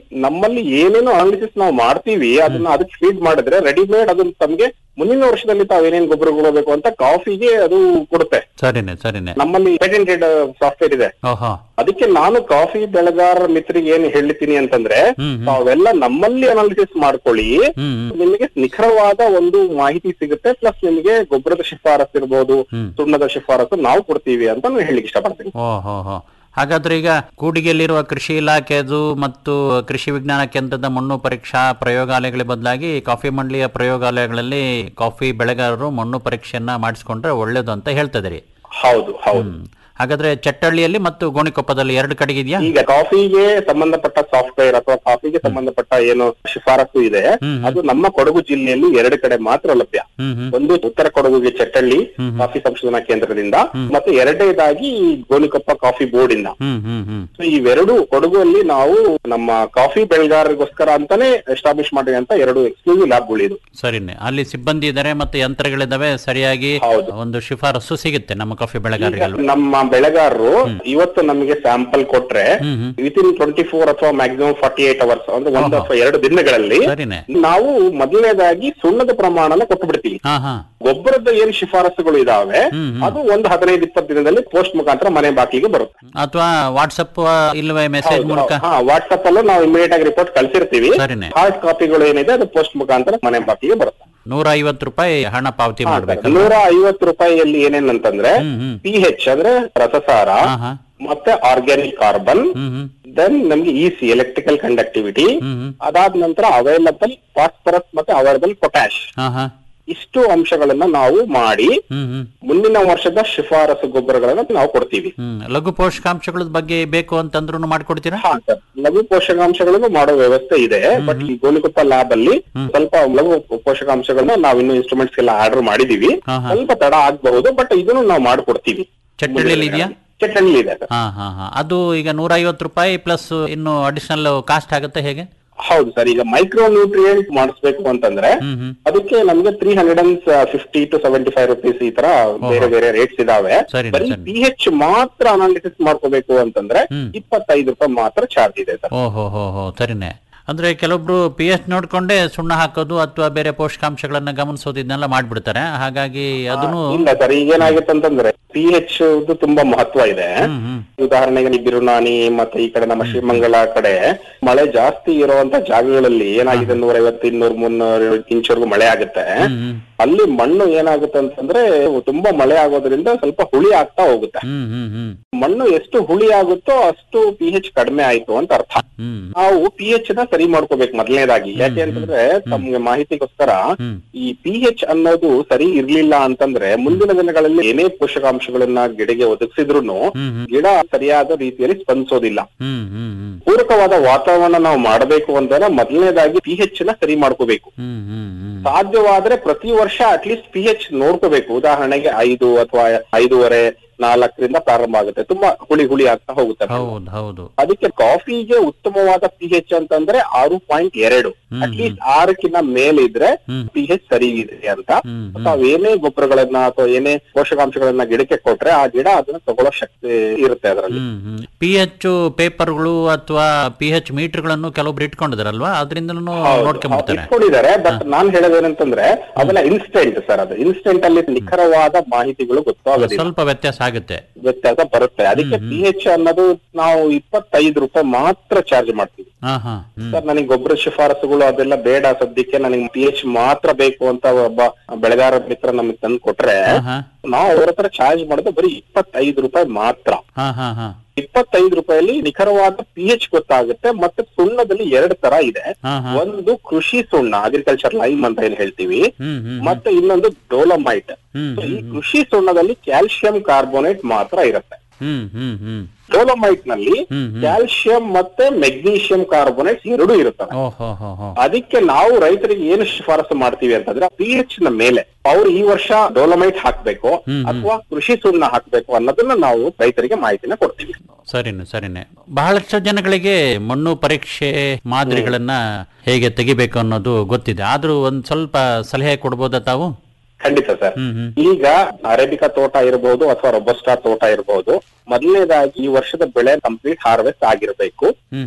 ನಮ್ಮಲ್ಲಿ ಏನೇನು ಅನಾಲಿಸಿಸ್ ನಾವು ಮಾಡ್ತೀವಿ ಅದನ್ನ ಅದಕ್ಕೆ ಫೀಡ್ ಮಾಡಿದ್ರೆ ರೆಡಿಮೇಡ್ ಅದನ್ನ ತಮ್ಗೆ ಮುಂದಿನ ವರ್ಷದಲ್ಲಿ ತಾವ್ ಏನೇನ್ ಗೊಬ್ಬರಗಳು ಬೇಕು ಅಂತ ಕಾಫಿಗೆ ಅದು ಕೊಡುತ್ತೆ ಸರಿನೆ ಸರಿನೆ ನಮ್ಮಲ್ಲಿ ಪೇಟೆಂಟೆಡ್ ಸಾಫ್ಟ್ವೇರ್ ಇದೆ ಓಹೋ ಅದಕ್ಕೆ ನಾನು ಕಾಫಿ ಬೆಳೆಗಾರರ ಮಿತ್ರಿಗೆ ಏನ್ ಹೇಳ್ತೀನಿ ಅಂತಂದ್ರೆ ಹ್ಮ್, ಹ್ಮ್. ತಾವೆಲ್ಲ ನಮ್ಮಲ್ಲಿ ಅನಾಲಿಸಿಸ್ ಮಾಡ್ಕೊಳ್ಳಿ ಹ್ಮ್ ನಿಮಗೆ ನಿಖರವಾದ ಒಂದು ಮಾಹಿತಿ ಸಿಗುತ್ತೆ ಪ್ಲಸ್ ನಿಮಗೆ ಗೊಬ್ಬರದ ಶಿಫಾರಸ್ ಇರ್ಬೋದು ಹ್ಮ್. ಸುಣ್ಣದ ಶಿಫಾರಸು ನಾವು ಕೊಡ್ತೀವಿ ಅಂತ ನಾನು ಹೇಳಿಕ್ ಇಷ್ಟಪಡ್ತೀನಿ ಓಹೋ ಹೋ ಹಾಗಾದ್ರೆ ಈಗ ಕೂಡಿಗೆಯಲ್ಲಿರುವ ಕೃಷಿ ಇಲಾಖೆದು ಮತ್ತು ಕೃಷಿ ವಿಜ್ಞಾನ ಕೇಂದ್ರದ ಮಣ್ಣು ಪರೀಕ್ಷಾ ಪ್ರಯೋಗಾಲಯಗಳ ಬದಲಾಗಿ ಕಾಫಿ ಮಂಡಳಿಯ ಪ್ರಯೋಗಾಲಯಗಳಲ್ಲಿ ಕಾಫಿ ಬೆಳೆಗಾರರು ಮಣ್ಣು ಪರೀಕ್ಷೆಯನ್ನ ಮಾಡಿಸ್ಕೊಂಡ್ರೆ ಒಳ್ಳೇದು ಅಂತ ಹೇಳ್ತಿದ್ದೀರಿ ಹೌದು ಹೌದು ಹ್ಮ್ ಹಾಗಾದ್ರೆ ಚಟ್ಟಳ್ಳಿಯಲ್ಲಿ ಮತ್ತು ಗೋಣಿಕೊಪ್ಪದಲ್ಲಿ ಎರಡು ಕಡೆಗೆ ಇದೆಯಾ ಈಗ ಕಾಫಿಗೆ ಸಂಬಂಧಪಟ್ಟ ಸಾಫ್ಟ್ವೇರ್ ಅಥವಾ ಕಾಫಿಗೆ ಸಂಬಂಧಪಟ್ಟ ಏನು ಶಿಫಾರಸು ಇದೆ ಹ್ಮ್. ಅದು ನಮ್ಮ ಕೊಡಗು ಜಿಲ್ಲೆಯಲ್ಲಿ ಎರಡು ಕಡೆ ಮಾತ್ರ ಲಭ್ಯ ಹ್ಮ್ ಹ್ಮ್ ಒಂದು ಉತ್ತರ ಕೊಡಗುಗೆ ಚಟ್ಟಳ್ಳಿ ಕಾಫಿ ಸಂಶೋಧನಾ ಕೇಂದ್ರದಿಂದ ಮತ್ತೆ ಎರಡನೇದಾಗಿ ಗೋಣಿಕೊಪ್ಪ ಕಾಫಿ ಬೋರ್ಡ್ ಇಂದ ಹ್ಮ್ ಹ್ಮ್ ಹ್ಮ್ So, ಇವೆರಡು ಕೊಡಗುಲ್ಲಿ ನಾವು ನಮ್ಮ ಕಾಫಿ ಬೆಳೆಗಾರರಿಗೋಸ್ಕರ ಅಂತಾನೆ ಎಸ್ಟಾಬ್ಲಿಷ್ ಮಾಡಿದಂತ ಎರಡು ಎಕ್ಸ್ಕ್ಲೂಸಿವ್ ಲ್ಯಾಬ್ಗಳು ಇದು ಸರಿನೆ ಅಲ್ಲಿ ಸಿಬ್ಬಂದಿ ಇದ್ದಾರೆ ಮತ್ತು ಯಂತ್ರಗಳಿದ್ದಾವೆ ಸರಿಯಾಗಿ ಹೌದು. ಒಂದು ಶಿಫಾರಸು ಸಿಗುತ್ತೆ ನಮ್ಮ ಕಾಫಿ ಈಗ ಬೆಳೆಗಾರರಿಗೆ ನಮ್ಮ ಬೆಳೆಗಾರರು ಇವತ್ತು ನಮಗೆ ಸ್ಯಾಂಪಲ್ ಕೊಟ್ರೆ ಹ್ಮ್ ಹ್ಮ್ ವಿತ್ ಇನ್ ಟ್ವೆಂಟಿ ಫೋರ್ ಅಥವಾ ಮ್ಯಾಕ್ಸಿಮಮ್ ಫಾರ್ಟಿ ಏಟ್ ಅವರ್ಸ್ ಅಂದ್ರೆ ಒಂದು ಓಹೋ. ಅಥವಾ ಎರಡು ದಿನಗಳಲ್ಲಿ ಸರಿನೆ ನಾವು ಮೊದಲನೇದಾಗಿ ಸುಣ್ಣದ ಪ್ರಮಾಣನ ಕೊಟ್ಟು ಬಿಡ್ತೀವಿ ಹಾ ಹಾ ಗೊಬ್ಬರದ ಏನ್ ಶಿಫಾರಸುಗಳು ಇದಾವೆ ಹ್ಮ್, ಹ್ಮ್. ಅದು ಒಂದು ಹದಿನೈದು ಇಪ್ಪತ್ತು ದಿನದಲ್ಲಿ ಪೋಸ್ಟ್ ಮುಖಾಂತರ ಮನೆ ಬಾಕಿಗೆ ಬರುತ್ತೆ ಅಥವಾ ವಾಟ್ಸಪ್ ಇಲ್ಲವೇ ಮೆಸೇಜ್ ಮೂಲಕ ಹಾ ವಾಟ್ಸ್ಆಪ್ ಅಲ್ಲೂ ನಾವು ಇಮಿಡಿಯೇಟ್ ಆಗಿ ರಿಪೋರ್ಟ್ ಕಳ್ಸಿರ್ತೀವಿ ಸರಿನೆ. ಹಾರ್ಡ್ ಕಾಪಿಗಳು ಏನಿದೆ ಅದು ಪೋಸ್ಟ್ ಮುಖಾಂತರ ಮನೆ ಬಾಕಿಗೆ ಬರುತ್ತೆ ನೂರ ಐವತ್ತು ರೂಪಾಯಿ ಹಣ ಪಾವತಿ ಹಾ, ಮಾಡ್ಬೇಕು ನೂರ ಐವತ್ತು ರೂಪಾಯಿಯಲ್ಲಿ ಏನೇನಂತಂದ್ರೆ ಹ್ಮ್ ಹ್ಮ್ ಪಿ ಹೆಚ್ ಅಂದ್ರೆ ರಸಸಾರ ಹಾ ಹಾ ಮತ್ತೆ organic carbon hmm hmm then ನಮ್ಗೆ ಇಸಿ ಎಲೆಕ್ಟ್ರಿಕಲ್ ಕಂಡಕ್ಟಿವಿಟಿ ಹ್ಮ್ ಹ್ಮ್ ಅದಾದ ನಂತರ ಅವೈಲಬಲ್ ಫಾಸ್ಫರಸ್ ಮತ್ತೆ ಅವೈಲಬಲ್ ಪೊಟ್ಯಾಶ್ ಹಾ ಹಾ ಇಷ್ಟು ಅಂಶಗಳನ್ನ ನಾವು ಮಾಡಿ ಹ್ಮ್ ಹ್ಮ್ ಮುಂದಿನ ವರ್ಷದ ಶಿಫಾರಸು ಗೊಬ್ಬರಗಳನ್ನ ನಾವು ಕೊಡ್ತೀವಿ ಹ್ಮ್ ಲಘು ಪೋಷಕಾಂಶಗಳ ಬಗ್ಗೆ ಬೇಕು ಅಂತಂದ್ರೂ ಮಾಡ್ಕೊಡ್ತೀರಾ ಹಾ ಸರ್ ಲಘು ಪೋಷಕಾಂಶಗಳನ್ನು ಮಾಡೋ ವ್ಯವಸ್ಥೆ ಇದೆ ಬಟ್ ಈ ಗೋಣಿಕೊಪ್ಪ ಲ್ಯಾಬ್ ಅಲ್ಲಿ ಸ್ವಲ್ಪ ಲಘು ಪೋಷಕಾಂಶಗಳನ್ನ ನಾವು ಇನ್ನು ಇನ್ಸ್ಟ್ರೂಮೆಂಟ್ಸ್ ಎಲ್ಲ ಆರ್ಡರ್ ಮಾಡಿದೀವಿ ಹಾ, ಹಾ. ಸ್ವಲ್ಪ ತಡ ಆಗ್ಬಹುದು ಬಟ್ ಇದನ್ನು ನಾವು ಮಾಡ್ಕೊಡ್ತೀವಿ ಚಟ್ಟಳ್ಳಿಯಲ್ಲಿ ಇದೆಯಾ ಚಟ್ಟಳ್ಳಿ ಇದೆ ಸರ್ ಹಾ ಹಾ ಹಾ ಅದು ಈಗ ನೂರ ಐವತ್ತು ರೂಪಾಯಿ ಪ್ಲಸ್ ಇನ್ನು ಅಡಿಷನಲ್ ಕಾಸ್ಟ್ ಆಗುತ್ತೆ ಹೇಗೆ ಹೌದು ಸರ್ ಈಗ ಮೈಕ್ರೋ ನ್ಯೂಟ್ರಿಯೆಂಟ್ ಮಾಡಿಸ್ಬೇಕು ಅಂತಂದ್ರೆ ಹ್ಮ್ ಹ್ಮ್ ಅದಕ್ಕೆ ನಮ್ಗೆ three hundred and fifty to seventy five rupees ಈ ತರ ಬೇರೆ ಬೇರೆ ರೇಟ್ಸ್ ಇದಾವೆ ಸರಿ, ಬರೀ ಸರಿ. ಪಿ ಎಚ್ ಮಾತ್ರ ಅನಾಲಿಸಿಸ್ ಮಾಡ್ಕೋಬೇಕು ಅಂತಂದ್ರೆ ಹ್ಮ್. ಇಪ್ಪತ್ತೈದು ರೂಪಾಯಿ ಮಾತ್ರ ಚಾರ್ಜ್ ಇದೆ ಸರ್ ಓಹೋ ಹೋ ಹೋ ಸರಿನೆ ಅಂದ್ರೆ ಕೆಲವೊಬ್ರು ಪಿ ಎಚ್ ನೋಡ್ಕೊಂಡೇ ಸುಣ್ಣ ಹಾಕೋದು ಅಥವಾ ಬೇರೆ ಪೋಷಕಾಂಶಗಳನ್ನ ಗಮನಿಸೋದು ಇದನ್ನೆಲ್ಲ ಮಾಡ್ಬಿಡ್ತಾರೆ ಹಾಗಾಗಿ ಅದನ್ನು ಇಲ್ಲ ಸರ್ ಈಗ ಏನಾಗುತ್ತೆ ಅಂತಂದ್ರೆ ಪಿ ಎಚ್ ತುಂಬಾ ಮಹತ್ವ ಇದೆ ಹ್ಮ್ ಹ್ಮ್ ಉದಾಹರಣೆಗೆ ಈ ಬಿರುನಾನಿ ಮತ್ತೆ ಈ ಕಡೆ ನಮ್ಮ ಶ್ರೀಮಂಗಲ ಕಡೆ ಮಳೆ ಜಾಸ್ತಿ ಇರುವಂತ ಜಾಗಗಳಲ್ಲಿ ಏನಾಗಿದೆ ನೂರ ಐವತ್ತು ಇನ್ನೂರ್ ಮುನ್ನೂರು ಇಂಚ್ವರೆಗೂ ಮಳೆ ಆಗುತ್ತೆ ಹ್ಮ್ ಹ್ಮ್ ಅಲ್ಲಿ ಮಣ್ಣು ಏನಾಗುತ್ತೆ ಅಂತಂದ್ರೆ ತುಂಬಾ ಮಳೆ ಆಗೋದ್ರಿಂದ ಸ್ವಲ್ಪ ಹುಳಿ ಆಗ್ತಾ ಹೋಗುತ್ತೆ ಹ್ಮ್ ಹ್ಮ್ ಹ್ಮ್ ಮಣ್ಣು ಎಷ್ಟು ಹುಳಿ ಆಗುತ್ತೋ ಅಷ್ಟು ಪಿ ಎಚ್ ಕಡಿಮೆ ಆಯ್ತು ಅಂತ ಅರ್ಥ ಹ್ಮ್ ನಾವು ಪಿ ಎಚ್ ನ ಸರಿ ಮಾಡ್ಕೋಬೇಕು ಮೊದಲನೇದಾಗಿ ಯಾಕೆ ಅಂತಂದ್ರೆ ತಮ್ಗೆ ಮಾಹಿತಿಗೋಸ್ಕರ ಹ್ಮ್ ಈ ಪಿ ಎಚ್ ಅನ್ನೋದು ಸರಿ ಇರ್ಲಿಲ್ಲ ಅಂತಂದ್ರೆ ಮುಂದಿನ ದಿನಗಳಲ್ಲಿ ಏನೇ ಪೋಷಕಾಂಶಗಳನ್ನ ಗಿಡಗೆ ಒದಗಿಸಿದ್ರು ಹ್ಮ್ ಹ್ಮ್ ಗಿಡ ಸರಿಯಾದ ರೀತಿಯಲ್ಲಿ ಸ್ಪಂದಿಸೋದಿಲ್ಲ ಹ್ಮ್ ಹ್ಮ್ ಹ್ಮ್ ಪೂರಕವಾದ ವಾತಾವರಣ ನಾವು ಮಾಡಬೇಕು ಅಂತಂದ್ರೆ ಮೊದಲನೇದಾಗಿ ಪಿ ಎಚ್ ನ ಸರಿ ಮಾಡ್ಕೋಬೇಕು ಹ್ಮ್ ಹ್ಮ್ ಹ್ಮ್ ಸಾಧ್ಯವಾದ್ರೆ ಪ್ರತಿ ವರ್ಷ ಅಟ್ಲೀಸ್ಟ್ ಪಿ ಎಚ್ ನೋಡ್ಕೋಬೇಕು ಉದಾಹರಣೆಗೆ ಐದು ಅಥವಾ ಐದೂವರೆ ನಾಲ್ಕರಿಂದ ಪ್ರಾರಂಭ ಆಗುತ್ತೆ ತುಂಬಾ ಹುಳಿ ಹುಳಿ ಆಗ್ತಾ ಹೋಗುತ್ತೆ ಹೌದು ಹೌದು ಅದಕ್ಕೆ ಕಾಫಿಗೆ ಉತ್ತಮವಾದ ಪಿ ಎಚ್ ಅಂತಂದ್ರೆ ಆರು ಪಾಯಿಂಟ್ ಎರಡು ಹ್ಮ್, ಅಟ್ಲೀಸ್ಟ್ ಆರಕ್ಕಿಂತ ಮೇಲಿದ್ರೆ ಹ್ಮ್. ಪಿ ಎಚ್ ಸರಿ ಇದೆ ಅಂತ ಹ್ಮ್, ಹ್ಮ್. ತಾವ್ ಏನೇ ಗೊಬ್ಬರಗಳನ್ನ ಅಥವಾ ಏನೇ ಪೋಷಕಾಂಶಗಳನ್ನ ಗಿಡಕ್ಕೆ ಕೊಟ್ರೆ ಆ ಗಿಡ ಅದನ್ನ ತಗೊಳ್ಳೋ ಶಕ್ತಿ ಇರುತ್ತೆ ಅದರಲ್ಲಿ ಹ್ಮ್ ಹ್ಮ್ ಪಿ ಎಚ್ ಪೇಪರ್ಗಳು ಅಥವಾ ಪಿ ಎಚ್ ಮೀಟರ್ಗಳನ್ನು ಕೆಲವೊಬ್ರು ಇಟ್ಕೊಂಡಿದಾರಲ್ವಾ ಅದರಿಂದನೂ ನೋಡ್ಕೊಂಡ್ಬಿಡ್ತಾರೆ ಇಟ್ಕೊಂಡಿದ್ದಾರೆ ಬಟ್ ನಾನ್ ಹೇಳೋದೇನಂತಂದ್ರೆ ಅದೆಲ್ಲ ಇನ್ಸ್ಟೆಂಟ್ ಸರ್ ಅದು ಇನ್ಸ್ಟೆಂಟ್ ಅಲ್ಲಿ ನಿಖರವಾದ ಮಾಹಿತಿಗಳು ಗೊತ್ತಾಗೋದಿಲ್ಲ ಸ್ವಲ್ಪ ವ್ಯತ್ಯಾಸ ಆಗುತ್ತೆ ವ್ಯತ್ಯಾಸ ಬರುತ್ತೆ ಅದಕ್ಕೆ ಪಿ ಎಚ್ ಅನ್ನೋದು ನಾವು ಇಪ್ಪತ್ತೈದು ರೂಪಾಯಿ ಮಾತ್ರ ಚಾರ್ಜ್ ಮಾಡ್ತೀವಿ ಹಾ ಹಾ ಹ್ಮ್ ಸರ್ ನನಗೆ ಗೊಬ್ಬರ ಶಿಫಾರಸುಗಳು ಅದೆಲ್ಲ ಬೇಡ ಸದ್ಯಕ್ಕೆ ನನಗೆ ಪಿ ಎಚ್ ಮಾತ್ರ ಬೇಕು ಅಂತ ಒಬ್ಬ ಬೆಳೆಗಾರ ಮಿತ್ರ ನಮಗೆ ತಂದು ಕೊಟ್ರೆ ಹಾ ಹಾ ನಾವು ಅವ್ರ ಹತ್ರ ಚಾರ್ಜ್ ಮಾಡೋದು ಬರೀ ಇಪ್ಪತ್ತೈದು ರೂಪಾಯಿ ಮಾತ್ರ ಹಾ ಹಾ ಹಾ ಇಪ್ಪತ್ತೈದು ರೂಪಾಯಲ್ಲಿ ನಿಖರವಾದ ಪಿ ಎಚ್ ಗೊತ್ತಾಗುತ್ತೆ ಮತ್ತೆ ಸುಣ್ಣದಲ್ಲಿ ಎರಡು ತರ ಇದೆ ಹಾ ಹಾ ಒಂದು ಕೃಷಿ ಸುಣ್ಣ ಅಗ್ರಿಕಲ್ಚರ್ ಲೈಮ್ ಅಂತ ಏನ್ ಹೇಳ್ತೀವಿ ಹ್ಮ್ ಹ್ಮ್ ಮತ್ತೆ ಇನ್ನೊಂದು ಡೋಲಮೈಟ್ ಹ್ಮ್ ಈ ಕೃಷಿ ಸುಣ್ಣದಲ್ಲಿ ಕ್ಯಾಲ್ಸಿಯಂ ಕಾರ್ಬೋನೇಟ್ ಮಾತ್ರ ಇರುತ್ತೆ ಹ್ಮ್ ಹ್ಮ್ ಹ್ಮ್ ಡೋಲಮೈಟ್ ನಲ್ಲಿ ಹ್ಮ್ ಹ್ಮ್ ಕ್ಯಾಲ್ಸಿಯಂ ಮತ್ತೆ ಮೆಗ್ನೀಷಿಯಂ ಕಾರ್ಬೋನೇಟ್ ಎರಡೂ ಇರುತ್ತವೆ ಓಹೋ ಹೋ ಹೋ ಅದಕ್ಕೆ ನಾವು ರೈತರಿಗೆ ಏನು ಶಿಫಾರಸು ಮಾಡ್ತೀವಿ ಅಂತಂದ್ರೆ ಪಿ ಎಚ್ ನ ಮೇಲೆ ಅವ್ರು ಈ ವರ್ಷ ಡೋಲಮೈಟ್ ಹಾಕ್ಬೇಕು ಹ್ಮ್, ಹ್ಮ್. ಅಥವಾ ಕೃಷಿ ಸುಣ್ಣ ಹಾಕ್ಬೇಕು ಅನ್ನೋದನ್ನ ನಾವು ರೈತರಿಗೆ ಮಾಹಿತಿನ ಕೊಡ್ತೀವಿ ಸರಿನೆ ಸರಿನೆ ಬಹಳಷ್ಟು ಜನಗಳಿಗೆ ಮಣ್ಣು ಪರೀಕ್ಷೆ ಮಾದರಿಗಳನ್ನ ಹೇಗೆ ತೆಗಿಬೇಕು ಅನ್ನೋದು ಗೊತ್ತಿದೆ ಆದ್ರೂ ಒಂದ್ ಸ್ವಲ್ಪ ಸಲಹೆ ಕೊಡ್ಬೋದಾ ತಾವು ಖಂಡಿತ ಸರ್ ಹ್ಮ್ ಹ್ಮ್ ಈಗ ಅರೇಬಿಕಾ ತೋಟ ಇರಬಹುದು ಅಥವಾ ರೊಬಸ್ಟಾ ತೋಟ ಇರಬಹುದು ಮೊದಲನೇದಾಗಿ ಈ ವರ್ಷದ ಬೆಳೆ ಕಂಪ್ಲೀಟ್ ಹಾರ್ವೆಸ್ಟ್ ಆಗಿರಬೇಕು ಹ್ಮ್ ಹ್ಮ್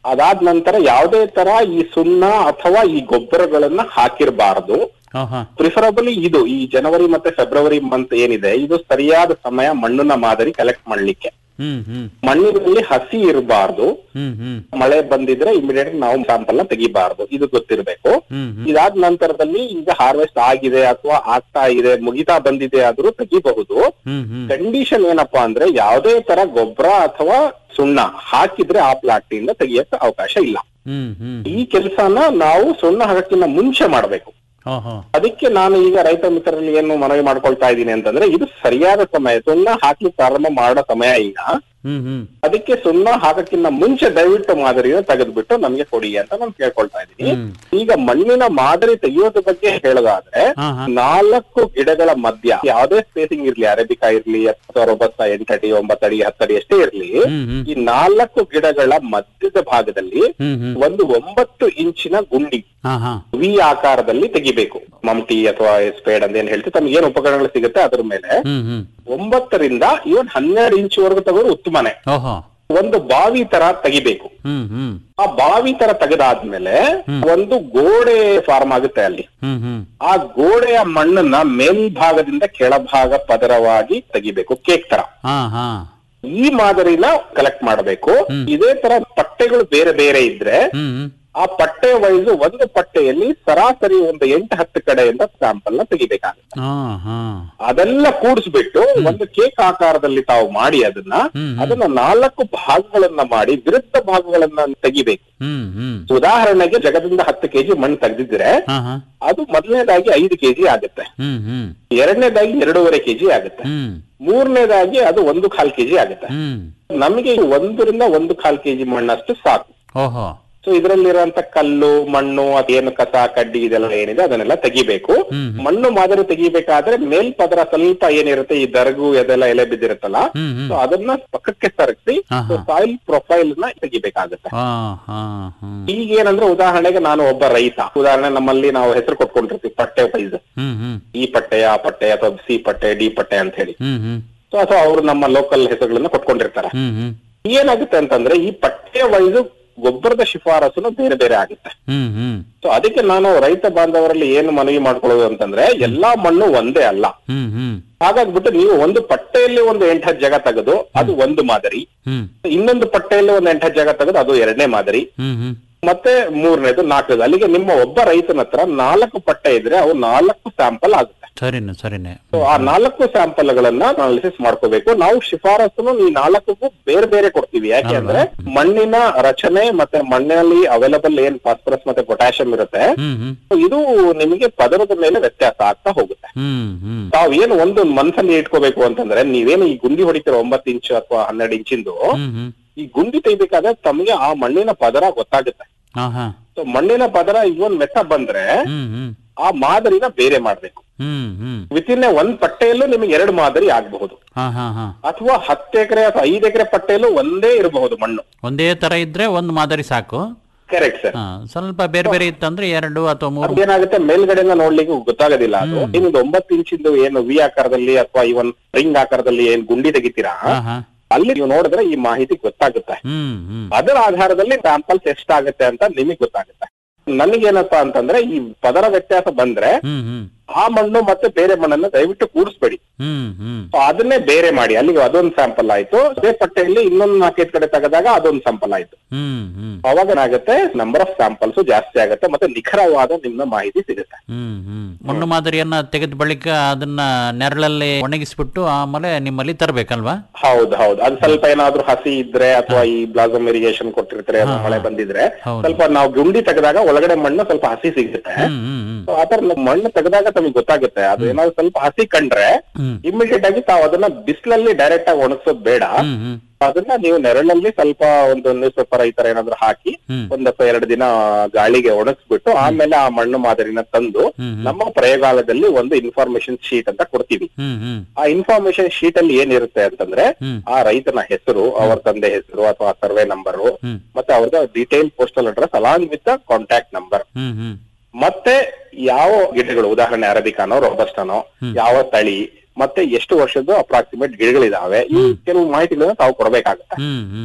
ಅದಾದ ನಂತರ ಯಾವುದೇ ತರ ಈ ಸುಣ್ಣ ಅಥವಾ ಈ ಗೊಬ್ಬರಗಳನ್ನ ಹಾಕಿರಬಾರದು ಆಹಾ ಪ್ರಿಫರಬಲಿ ಇದು ಈ ಜನವರಿ ಮತ್ತೆ ಫೆಬ್ರವರಿ ಮಂತ್ ಏನಿದೆ ಇದು ಸರಿಯಾದ ಸಮಯ ಮಣ್ಣಿನ ಮಾದರಿ ಕಲೆಕ್ಟ್ ಮಾಡ್ಲಿಕ್ಕೆ ಹ್ಮ್ ಹ್ಮ್ ಮಣ್ಣಿನಲ್ಲಿ ಹಸಿ ಇರಬಾರ್ದು ಹ್ಮ್ ಹ್ಮ್ ಮಳೆ ಬಂದಿದ್ರೆ ಇಮಿಡಿಯೇಟ್ ನಾವು ಸ್ಯಾಂಪಲ್ ನ ತೆಗಿಬಾರ್ದು ಇದು ಗೊತ್ತಿರಬೇಕು ಹ್ಮ್ ಹ್ಮ್ ಇದಾದ ನಂತರದಲ್ಲಿ ಈಗ ಹಾರ್ವೆಸ್ಟ್ ಆಗಿದೆ ಅಥವಾ ಆಗ್ತಾ ಇದೆ ಮುಗಿತಾ ಬಂದಿದೆ ಆದ್ರೂ ತೆಗಿಬಹುದು ಹ್ಮ್ ಹ್ಮ್ ಕಂಡೀಷನ್ ಏನಪ್ಪಾ ಅಂದ್ರೆ ಯಾವುದೇ ತರ ಗೊಬ್ಬರ ಅಥವಾ ಸುಣ್ಣ ಹಾಕಿದ್ರೆ ಆ ಪ್ಲಾಟ್ ಇಂದ ತೆಗಿಯಕ್ಕೆ ಅವಕಾಶ ಇಲ್ಲ ಹ್ಮ್ ಹ್ಮ್ ಈ ಕೆಲಸನ ನಾವು ಸುಣ್ಣ ಹಾಕಕ್ಕಿಂತ ಮುಂಚೆ ಮಾಡಬೇಕು ಓಹೋ ಅದಕ್ಕೆ ನಾನು ಈಗ ರೈತ ಮಿತ್ರರಲ್ಲಿ ಏನು ಮನವಿ ಮಾಡ್ಕೊಳ್ತಾ ಇದ್ದೀನಿ ಅಂತಂದ್ರೆ ಇದು ಸರಿಯಾದ ಸಮಯ ಸುಣ್ಣ ಹಾಕ್ಲಿಕ್ಕೆ ಪ್ರಾರಂಭ ಮಾಡೋ ಸಮಯ ಈಗ ಹ್ಮ್ ಹ್ಮ್ ಅದಕ್ಕೆ ಸುಣ್ಣ ಹಾಕಕ್ಕಿಂತ ಮುಂಚೆ ದಯವಿಟ್ಟು ಮಾದರಿನ ತೆಗೆದ್ಬಿಟ್ಟು ನಮ್ಗೆ ಕೊಡಿ ಅಂತ ನಾನು ಕೇಳ್ಕೊಳ್ತಾ ಇದ್ದೀನಿ ಹ್ಮ್. ಈಗ ಮಣ್ಣಿನ ಮಾದರಿ ತೆಗೆಯೋದ್ರ ಬಗ್ಗೆ ಹೇಳೋದಾದ್ರೆ ಹಾ ಹಾ ನಾಲ್ಕು ಗಿಡಗಳ ಮಧ್ಯ ಯಾವುದೇ ಸ್ಪೇಸಿಂಗ್ ಇರ್ಲಿ ಅರೇಬಿಕಾ ಇರ್ಲಿ ಅಥವಾ ರೊಬಸ್ತ ಎಂಟಡಿ ಒಂಬತ್ತಡಿ ಹತ್ತಡಿ ಎಷ್ಟೇ ಇರ್ಲಿ ಹ್ಮ್ ಹ್ಮ್ ಈ ನಾಲ್ಕು ಗಿಡಗಳ ಮಧ್ಯದ ಭಾಗದಲ್ಲಿ ಹ್ಮ್ ಹ್ಮ್ ಒಂದು ಒಂಬತ್ತು ಇಂಚಿನ ಗುಂಡಿ ಹಾ ಹಾ ವಿ ಆಕಾರದಲ್ಲಿ ತೆಗಿಬೇಕು ಮಮ್ಟಿ ಅಥವಾ ಸ್ಪೇಡ್ ಅಂತ ಏನ್ ಹೇಳ್ತೀವಿ ತಮ್ಗೆ ಏನ್ ಉಪಕರಣಗಳು ಸಿಗುತ್ತೆ ಅದ್ರ ಮೇಲೆ ಹ್ಮ್ ಹ್ಮ್ ಒಂಬತ್ತರಿಂದ ಇವನ್ ಹನ್ನೆರಡು ಇಂಚುವರೆಗೂ ತಗೋರು ಉತ್ತಮನೆ ಓಹೋ ಒಂದು ಬಾವಿ ತರ ತೆಗಿಬೇಕು ಹ್ಮ್ ಹ್ಮ್ ಆ ಬಾವಿ ತರ ತೆಗೆದಾದ್ಮೇಲೆ ಒಂದು ಗೋಡೆ ಫಾರ್ಮ್ ಆಗುತ್ತೆ ಅಲ್ಲಿ ಹ್ಮ್ ಹ್ಮ್ ಆ ಗೋಡೆಯ ಮಣ್ಣನ್ನ ಮೇಲ್ಭಾಗದಿಂದ ಕೆಳಭಾಗ ಪದರವಾಗಿ ತೆಗಿಬೇಕು ಕೇಕ್ ತರ ಹಾ ಹಾ ಈ ಮಾದರಿನ ಕಲೆಕ್ಟ್ ಮಾಡಬೇಕು ಇದೇ ತರ ಪಟ್ಟೆಗಳು ಬೇರೆ ಬೇರೆ ಇದ್ರೆ ಹ್ಮ್ ಹ್ಮ್ ಆ ಪಟ್ಟೆ ವೈಸ್ ಒಂದು ಪಟ್ಟೆಯಲ್ಲಿ ಸರಾಸರಿ ಒಂದು ಎಂಟು ಹತ್ತು ಕಡೆಯಿಂದ ಸ್ಯಾಂಪಲ್ ನ ತೆಗಿಬೇಕಾಗುತ್ತೆ ಹಾ ಹಾ ಅದೆಲ್ಲ ಕೂಡಿಸ್ಬಿಟ್ಟು ಒಂದು ಕೇಕ್ ಆಕಾರದಲ್ಲಿ ತಾವು ಮಾಡಿ ಅದನ್ನ ಹ್ಮ್, ಹ್ಮ್. ಅದನ್ನ ನಾಲ್ಕು ಭಾಗಗಳನ್ನ ಮಾಡಿ ವಿರುದ್ಧ ಭಾಗಗಳನ್ನ ತೆಗಿಬೇಕು ಹ್ಮ್ ಹ್ಮ್ ಉದಾಹರಣೆಗೆ ಜಗದಿಂದ ಹತ್ತು ಕೆಜಿ ಮಣ್ಣು ತೆಗೆದಿದ್ರೆ ಹಾ ಹಾ ಅದು ಮೊದಲನೇದಾಗಿ ಐದು ಕೆಜಿ ಆಗುತ್ತೆ ಹ್ಮ್ ಹ್ಮ್ ಎರಡನೇದಾಗಿ ಎರಡೂವರೆ ಕೆಜಿ ಆಗುತ್ತೆ ಹ್ಮ್ ಮೂರನೇದಾಗಿ ಅದು ಒಂದು ಕಾಲ್ ಕೆಜಿ ಆಗುತ್ತೆ ಹ್ಮ್ ನಮಗೆ ಒಂದರಿಂದ ಒಂದು ಕಾಲ್ ಕೆಜಿ ಮಣ್ಣಷ್ಟು ಸಾಕು ಓಹೋ ಸೊ ಇದರಲ್ಲಿರುವಂತ ಕಲ್ಲು ಮಣ್ಣು ಅದೇನು ಕಸ ಕಡ್ಡಿ ಇದೆಲ್ಲ ಏನಿದೆ ಅದನ್ನೆಲ್ಲ ತೆಗಿಬೇಕು ಹ್ಮ್. ಮಣ್ಣು ಮಾದರಿ ತೆಗಿಬೇಕಾದ್ರೆ ಮೇಲ್ಪದರ ಸ್ವಲ್ಪ ಏನಿರುತ್ತೆ ಈ ದರಗು ಅದೆಲ್ಲ ಎಲೆ ಬಿದ್ದಿರುತ್ತಲ್ಲ ಹ್ಮ್ ಹ್ಮ್ ಸೊ ಅದನ್ನ ಪಕ್ಕಕ್ಕೆ ಸರಿಸಿ ಹಾ, ಹಾ. ಸಾಯಿಲ್ ಪ್ರೊಫೈಲ್ ನ ತೆಗಿಬೇಕಾಗುತ್ತೆ ಹಾ ಹಾ ಹ್ಮ್ ಈಗ ಏನಂದ್ರೆ ಉದಾಹರಣೆಗೆ ನಾನು ಒಬ್ಬ ರೈತ ಉದಾಹರಣೆ ನಮ್ಮಲ್ಲಿ ನಾವು ಹೆಸರು ಕೊಟ್ಕೊಂಡಿರ್ತೀವಿ ಪಟ್ಟೆ ವೈಸ್ ಹ್ಮ್ ಹ್ಮ್ ಈ ಪಟ್ಟೆ ಆ ಪಟ್ಟೆ ಅಥವಾ ಸಿ ಪಟ್ಟೆ ಡಿ ಪಟ್ಟೆ ಅಂತ ಹೇಳಿ ಹ್ಮ್ ಹ್ಮ್ ಸೊ ಅಥವಾ ಅವರು ನಮ್ಮ ಲೋಕಲ್ ಹೆಸರುಗಳನ್ನ ಕೊಟ್ಕೊಂಡಿರ್ತಾರೆ ಹ್ಮ್ ಹ್ಮ್ ಏನಾಗುತ್ತೆ ಅಂತಂದ್ರೆ ಈ ಪಟ್ಟೆ ವೈಸ್ ಗೊಬ್ಬರದ ಶಿಫಾರಸುನು ಬೇರೆ ಬೇರೆ ಆಗುತ್ತೆ ಹ್ಮ್ ಹ್ಮ್ ಸೊ ಅದಕ್ಕೆ ನಾನು ರೈತ ಬಾಂಧವರಲ್ಲಿ ಏನು ಮನವಿ ಮಾಡ್ಕೊಳ್ಳೋದು ಅಂತಂದ್ರೆ ಎಲ್ಲಾ ಮಣ್ಣು ಒಂದೇ ಅಲ್ಲ ಹ್ಮ್ ಹ್ಮ್ ಹಾಗಾಗ್ಬಿಟ್ಟು ನೀವು ಒಂದು ಪಟ್ಟೆಯಲ್ಲಿ ಒಂದು ಎಂಟತ್ತು ಜಾಗ ತೆಗೆದು ಅದು ಒಂದು ಮಾದರಿ ಹ್ಮ್ ಇನ್ನೊಂದು ಪಟ್ಟೆಯಲ್ಲಿ ಒಂದು ಎಂಟತ್ತು ಜಾಗ ತೆಗೆದು ಅದು ಎರಡನೇ ಮಾದರಿ ಹ್ಮ್ ಹ್ಮ್ ಮತ್ತೆ ಮೂರನೇದು ನಾಲ್ಕನೇದು ಅಲ್ಲಿಗೆ ನಿಮ್ಮ ಒಬ್ಬ ರೈತನ ಹತ್ರ ನಾಲ್ಕು ಪಟ್ಟೆ ಇದ್ರೆ ಅವು ನಾಲ್ಕು ಸ್ಯಾಂಪಲ್ ಆಗುತ್ತೆ ಸರಿನೆ ಸರಿನೆ ಸೊ ಆ ನಾಲ್ಕು ಸ್ಯಾಂಪಲ್ ಗಳನ್ನ ಅನಾಲಿಸಿಸ್ ಮಾಡ್ಕೋಬೇಕು ನಾವು ಶಿಫಾರಸನ್ನು ಈ ನಾಲ್ಕಕ್ಕೂ ಬೇರೆ ಬೇರೆ ಕೊಡ್ತೀವಿ ಯಾಕೆ ಅಂದ್ರೆ ಮಣ್ಣಿನ ರಚನೆ ಮತ್ತೆ ಮಣ್ಣಿನಲ್ಲಿ ಅವೈಲಬಲ್ ಏನ್ ಫಾಸ್ಫರಸ್ ಮತ್ತೆ ಪೊಟ್ಯಾಷಿಯಂ ಇರುತ್ತೆ ಹ್ಮ್ ಹ್ಮ್ ಸೊ ಇದು ನಿಮಗೆ ಪದರದ ಮೇಲೆ ವ್ಯತ್ಯಾಸ ಆಗ್ತಾ ಹೋಗುತ್ತೆ ಹ್ಮ್ ಹ್ಮ್ ತಾವ್ ಏನು ಒಂದು ಮನಸ್ಸಲ್ಲಿ ಇಟ್ಕೋಬೇಕು ಅಂತಂದ್ರೆ ನೀವೇನು ಈ ಗುಂಡಿ ಹೊಡಿತೀರ ಒಂಬತ್ತು ಇಂಚು ಅಥವಾ ಹನ್ನೆರಡು ಇಂಚಿಂದು ಹ್ಮ್ ಹ್ಮ್ ಈ ಗುಂಡಿ ತೆಗಿಬೇಕಾದ್ರೆ ತಮಗೆ ಆ ಮಣ್ಣಿನ ಪದರ ಗೊತ್ತಾಗುತ್ತೆ ಹಾ ಹಾ ಸೊ ಮಣ್ಣಿನ ಪದರ ಇವನ್ ಮೆತ್ತ ಬಂದ್ರೆ ಹ್ಮ್ ಹ್ಮ್ ಆ ಮಾದರಿನ ಬೇರೆ ಮಾಡ್ಬೇಕು ಹ್ಮ್ ಹ್ಮ್ ವಿತಿನ್ ಒಂದ್ ಪಟ್ಟೆಯಲ್ಲೂ ನಿಮಗೆ ಎರಡು ಮಾದರಿ ಆಗಬಹುದು ಹಾ ಹಾ ಹಾ ಅಥವಾ ಹತ್ತು ಎಕರೆ ಅಥವಾ ಐದು ಎಕರೆ ಪಟ್ಟೆಯಲ್ಲೂ ಒಂದೇ ಇರಬಹುದು ಮಣ್ಣು ಒಂದೇ ತರ ಇದ್ರೆ ಒಂದು ಮಾದರಿ ಸಾಕು ಕರೆಕ್ಟ್ ಸರ್ ಹಾ ಸ್ವಲ್ಪ ಬೇರೆ ಬೇರೆ ಇತ್ತಂದ್ರೆ ಎರಡು ಅಥವಾ ಮೂರು ಅದೇನಾಗುತ್ತೆ ಮೇಲ್ಗಡೆಯಿಂದ ನೋಡ್ಲಿಕ್ಕೆ ಗೊತ್ತಾಗೋದಿಲ್ಲ ಅದು ನಿಮ್ದು ಒಂಬತ್ತು ಇಂಚಿಂದು ಏನು ವಿ ಆಕಾರದಲ್ಲಿ ಅಥವಾ ಇವನ್ ರಿಂಗ್ ಆಕಾರದಲ್ಲಿ ಏನ್ ಗುಂಡಿ ತೆಗಿತೀರಾ ಹಾ ಹಾ ಅಲ್ಲಿ ನೀವು ನೋಡಿದ್ರೆ ಈ ಮಾಹಿತಿ ಗೊತ್ತಾಗುತ್ತೆ ಹ್ಮ್ ಹ್ಮ್ ಅದರ ಆಧಾರದಲ್ಲಿ ಸ್ಯಾಂಪಲ್ಸ್ ಎಷ್ಟಾಗುತ್ತೆ ಅಂತ ನಿಮಗೆ ಗೊತ್ತಾಗುತ್ತೆ ನನಗೇನಪ್ಪಾ ಅಂತಂದ್ರೆ ಈ ಪದರ ವ್ಯತ್ಯಾಸ ಬಂದ್ರೆ ಹ್ಮ್ ಹ್ಮ್ ಆ ಮಣ್ಣು ಮತ್ತೆ ಬೇರೆ ಮಣ್ಣನ್ನ ದಯವಿಟ್ಟು ಕೂಡಿಸ್ಬೇಡಿ ಹ್ಮ್ ಹ್ಮ್ So ಅದನ್ನೇ ಬೇರೆ ಮಾಡಿ ಅಲ್ಲಿಗೆ ಅದೊಂದು ಸ್ಯಾಂಪಲ್ ಆಯ್ತು ಅದೇ ಪಟ್ಟೆಯಲ್ಲಿ ಇನ್ನೊಂದು ನಾಲ್ಕೈದು ಕಡೆ ತೆಗೆದಾಗ ಅದೊಂದು ಸ್ಯಾಂಪಲ್ ಆಯ್ತು ಹ್ಮ್ ಹ್ಮ್ ಅವಾಗ ಏನಾಗುತ್ತೆ ನಂಬರ್ ಆಫ್ ಸ್ಯಾಂಪಲ್ಸ್ ಜಾಸ್ತಿ ಆಗುತ್ತೆ ಮತ್ತೆ ನಿಖರವಾದ ನಿಮ್ಮ ಮಾಹಿತಿ ಸಿಗುತ್ತೆ ಹ್ಮ್ ಹ್ಮ್ ಮಣ್ಣು ಮಾದರಿಯನ್ನ ತೆಗೆದ ಬಳಿಕ ಅದನ್ನ ನೆರಳಲ್ಲಿ ಒಣಗಿಸ್ಬಿಟ್ಟು ಆಮೇಲೆ ನಿಮ್ಮಲ್ಲಿ ತರಬೇಕಲ್ವಾ ಹೌದು ಹೌದು ಅದು ಸ್ವಲ್ಪ ಏನಾದ್ರೂ ಹಸಿ ಇದ್ರೆ ಅಥವಾ ಈ ಬ್ಲಾಸಮ್ ಇರಿಗೇಷನ್ ಕೊಟ್ಟಿರ್ತಾರೆ ಅಥವಾ ಮಳೆ ಬಂದಿದ್ರೆ ಹೌದು. ಸ್ವಲ್ಪ ನಾವು ಗುಂಡಿ ತೆಗೆದಾಗ ಒಳಗಡೆ ಮಣ್ಣು ಸ್ವಲ್ಪ ಹಸಿ ಸಿಗುತ್ತೆ ಹ್ಮ್ ಹ್ಮ್ ಹ್ಮ್ So ಆತರ ಮಣ್ಣು ತೆಗೆದಾಗ ತಮಗೆ ಗೊತ್ತಾಗುತ್ತೆ ಅದು ಏನಾದ್ರು ಸ್ವಲ್ಪ ಹಸಿ ಕಂಡ್ರೆ ಹ್ಮ್ ಇಮಿಡಿಯೇಟ್ ಆಗಿ ತಾವು ಅದನ್ನ ಬಿಸಿಲಲ್ಲಿ ಡೈರೆಕ್ಟ್ ಆಗಿ ಒಣಗಿಸೋದು ಬೇಡ ಹ್ಮ್ ಹ್ಮ್ ಅದನ್ನ ನೀವು ನೆರಳಲ್ಲಿ ಸ್ವಲ್ಪ ಒಂದು ನ್ಯೂಸ್ ಪೇಪರ್ ಈ ತರ ಏನಾದ್ರು ಹಾಕಿ ಹ್ಮ್. ಒಂದ್ ಅಥವಾ ಎರಡು ದಿನ ಗಾಳಿಗೆ ಒಣಗಿಸ್ಬಿಟ್ಟು ಆಮೇಲೆ ಆ ಮಣ್ಣು ಮಾದರಿನ ತಂದು ಹ್ಮ್ ಹ್ಮ್. ನಮ್ಮ ಪ್ರಯೋಗಾಲಯದಲ್ಲಿ ಒಂದು ಇನ್ಫಾರ್ಮೇಶನ್ ಶೀಟ್ ಅಂತ ಕೊಡ್ತೀವಿ ಹ್ಮ್ ಹ್ಮ್ ಆ ಇನ್ಫಾರ್ಮೇಶನ್ ಶೀಟ್ ಅಲ್ಲಿ ಏನಿರುತ್ತೆ ಅಂತಂದ್ರೆ ಹ್ಮ್. ಆ ರೈತನ ಹೆಸರು ಅವರ ತಂದೆ ಹೆಸರು ಅಥವಾ ಸರ್ವೆ ನಂಬರ್ ಹ್ಮ್. ಮತ್ತೆ ಅವ್ರದ್ದು detail postal address along with contact number ಹ್ಮ್ ಹ್ಮ್ ಮತ್ತೆ ಯಾವ ಗಿಡಗಳು ಉದಾಹರಣೆ ಅರಬಿಕಾನೋ ರೋಬಸ್ಟನೋ ಯಾವ ತಳಿ ಮತ್ತೆ ಎಷ್ಟು ವರ್ಷದ ಅಪ್ರಾಕ್ಸಿಮೇಟ್ ಗಿಡಗಳಿದಾವೆ ಈ ಕೆಲವು ಮಾಹಿತಿಗಳನ್ನ ತಾವು ಕೊಡಬೇಕಾಗುತ್ತೆ ಹ್ಮ್ ಹ್ಮ್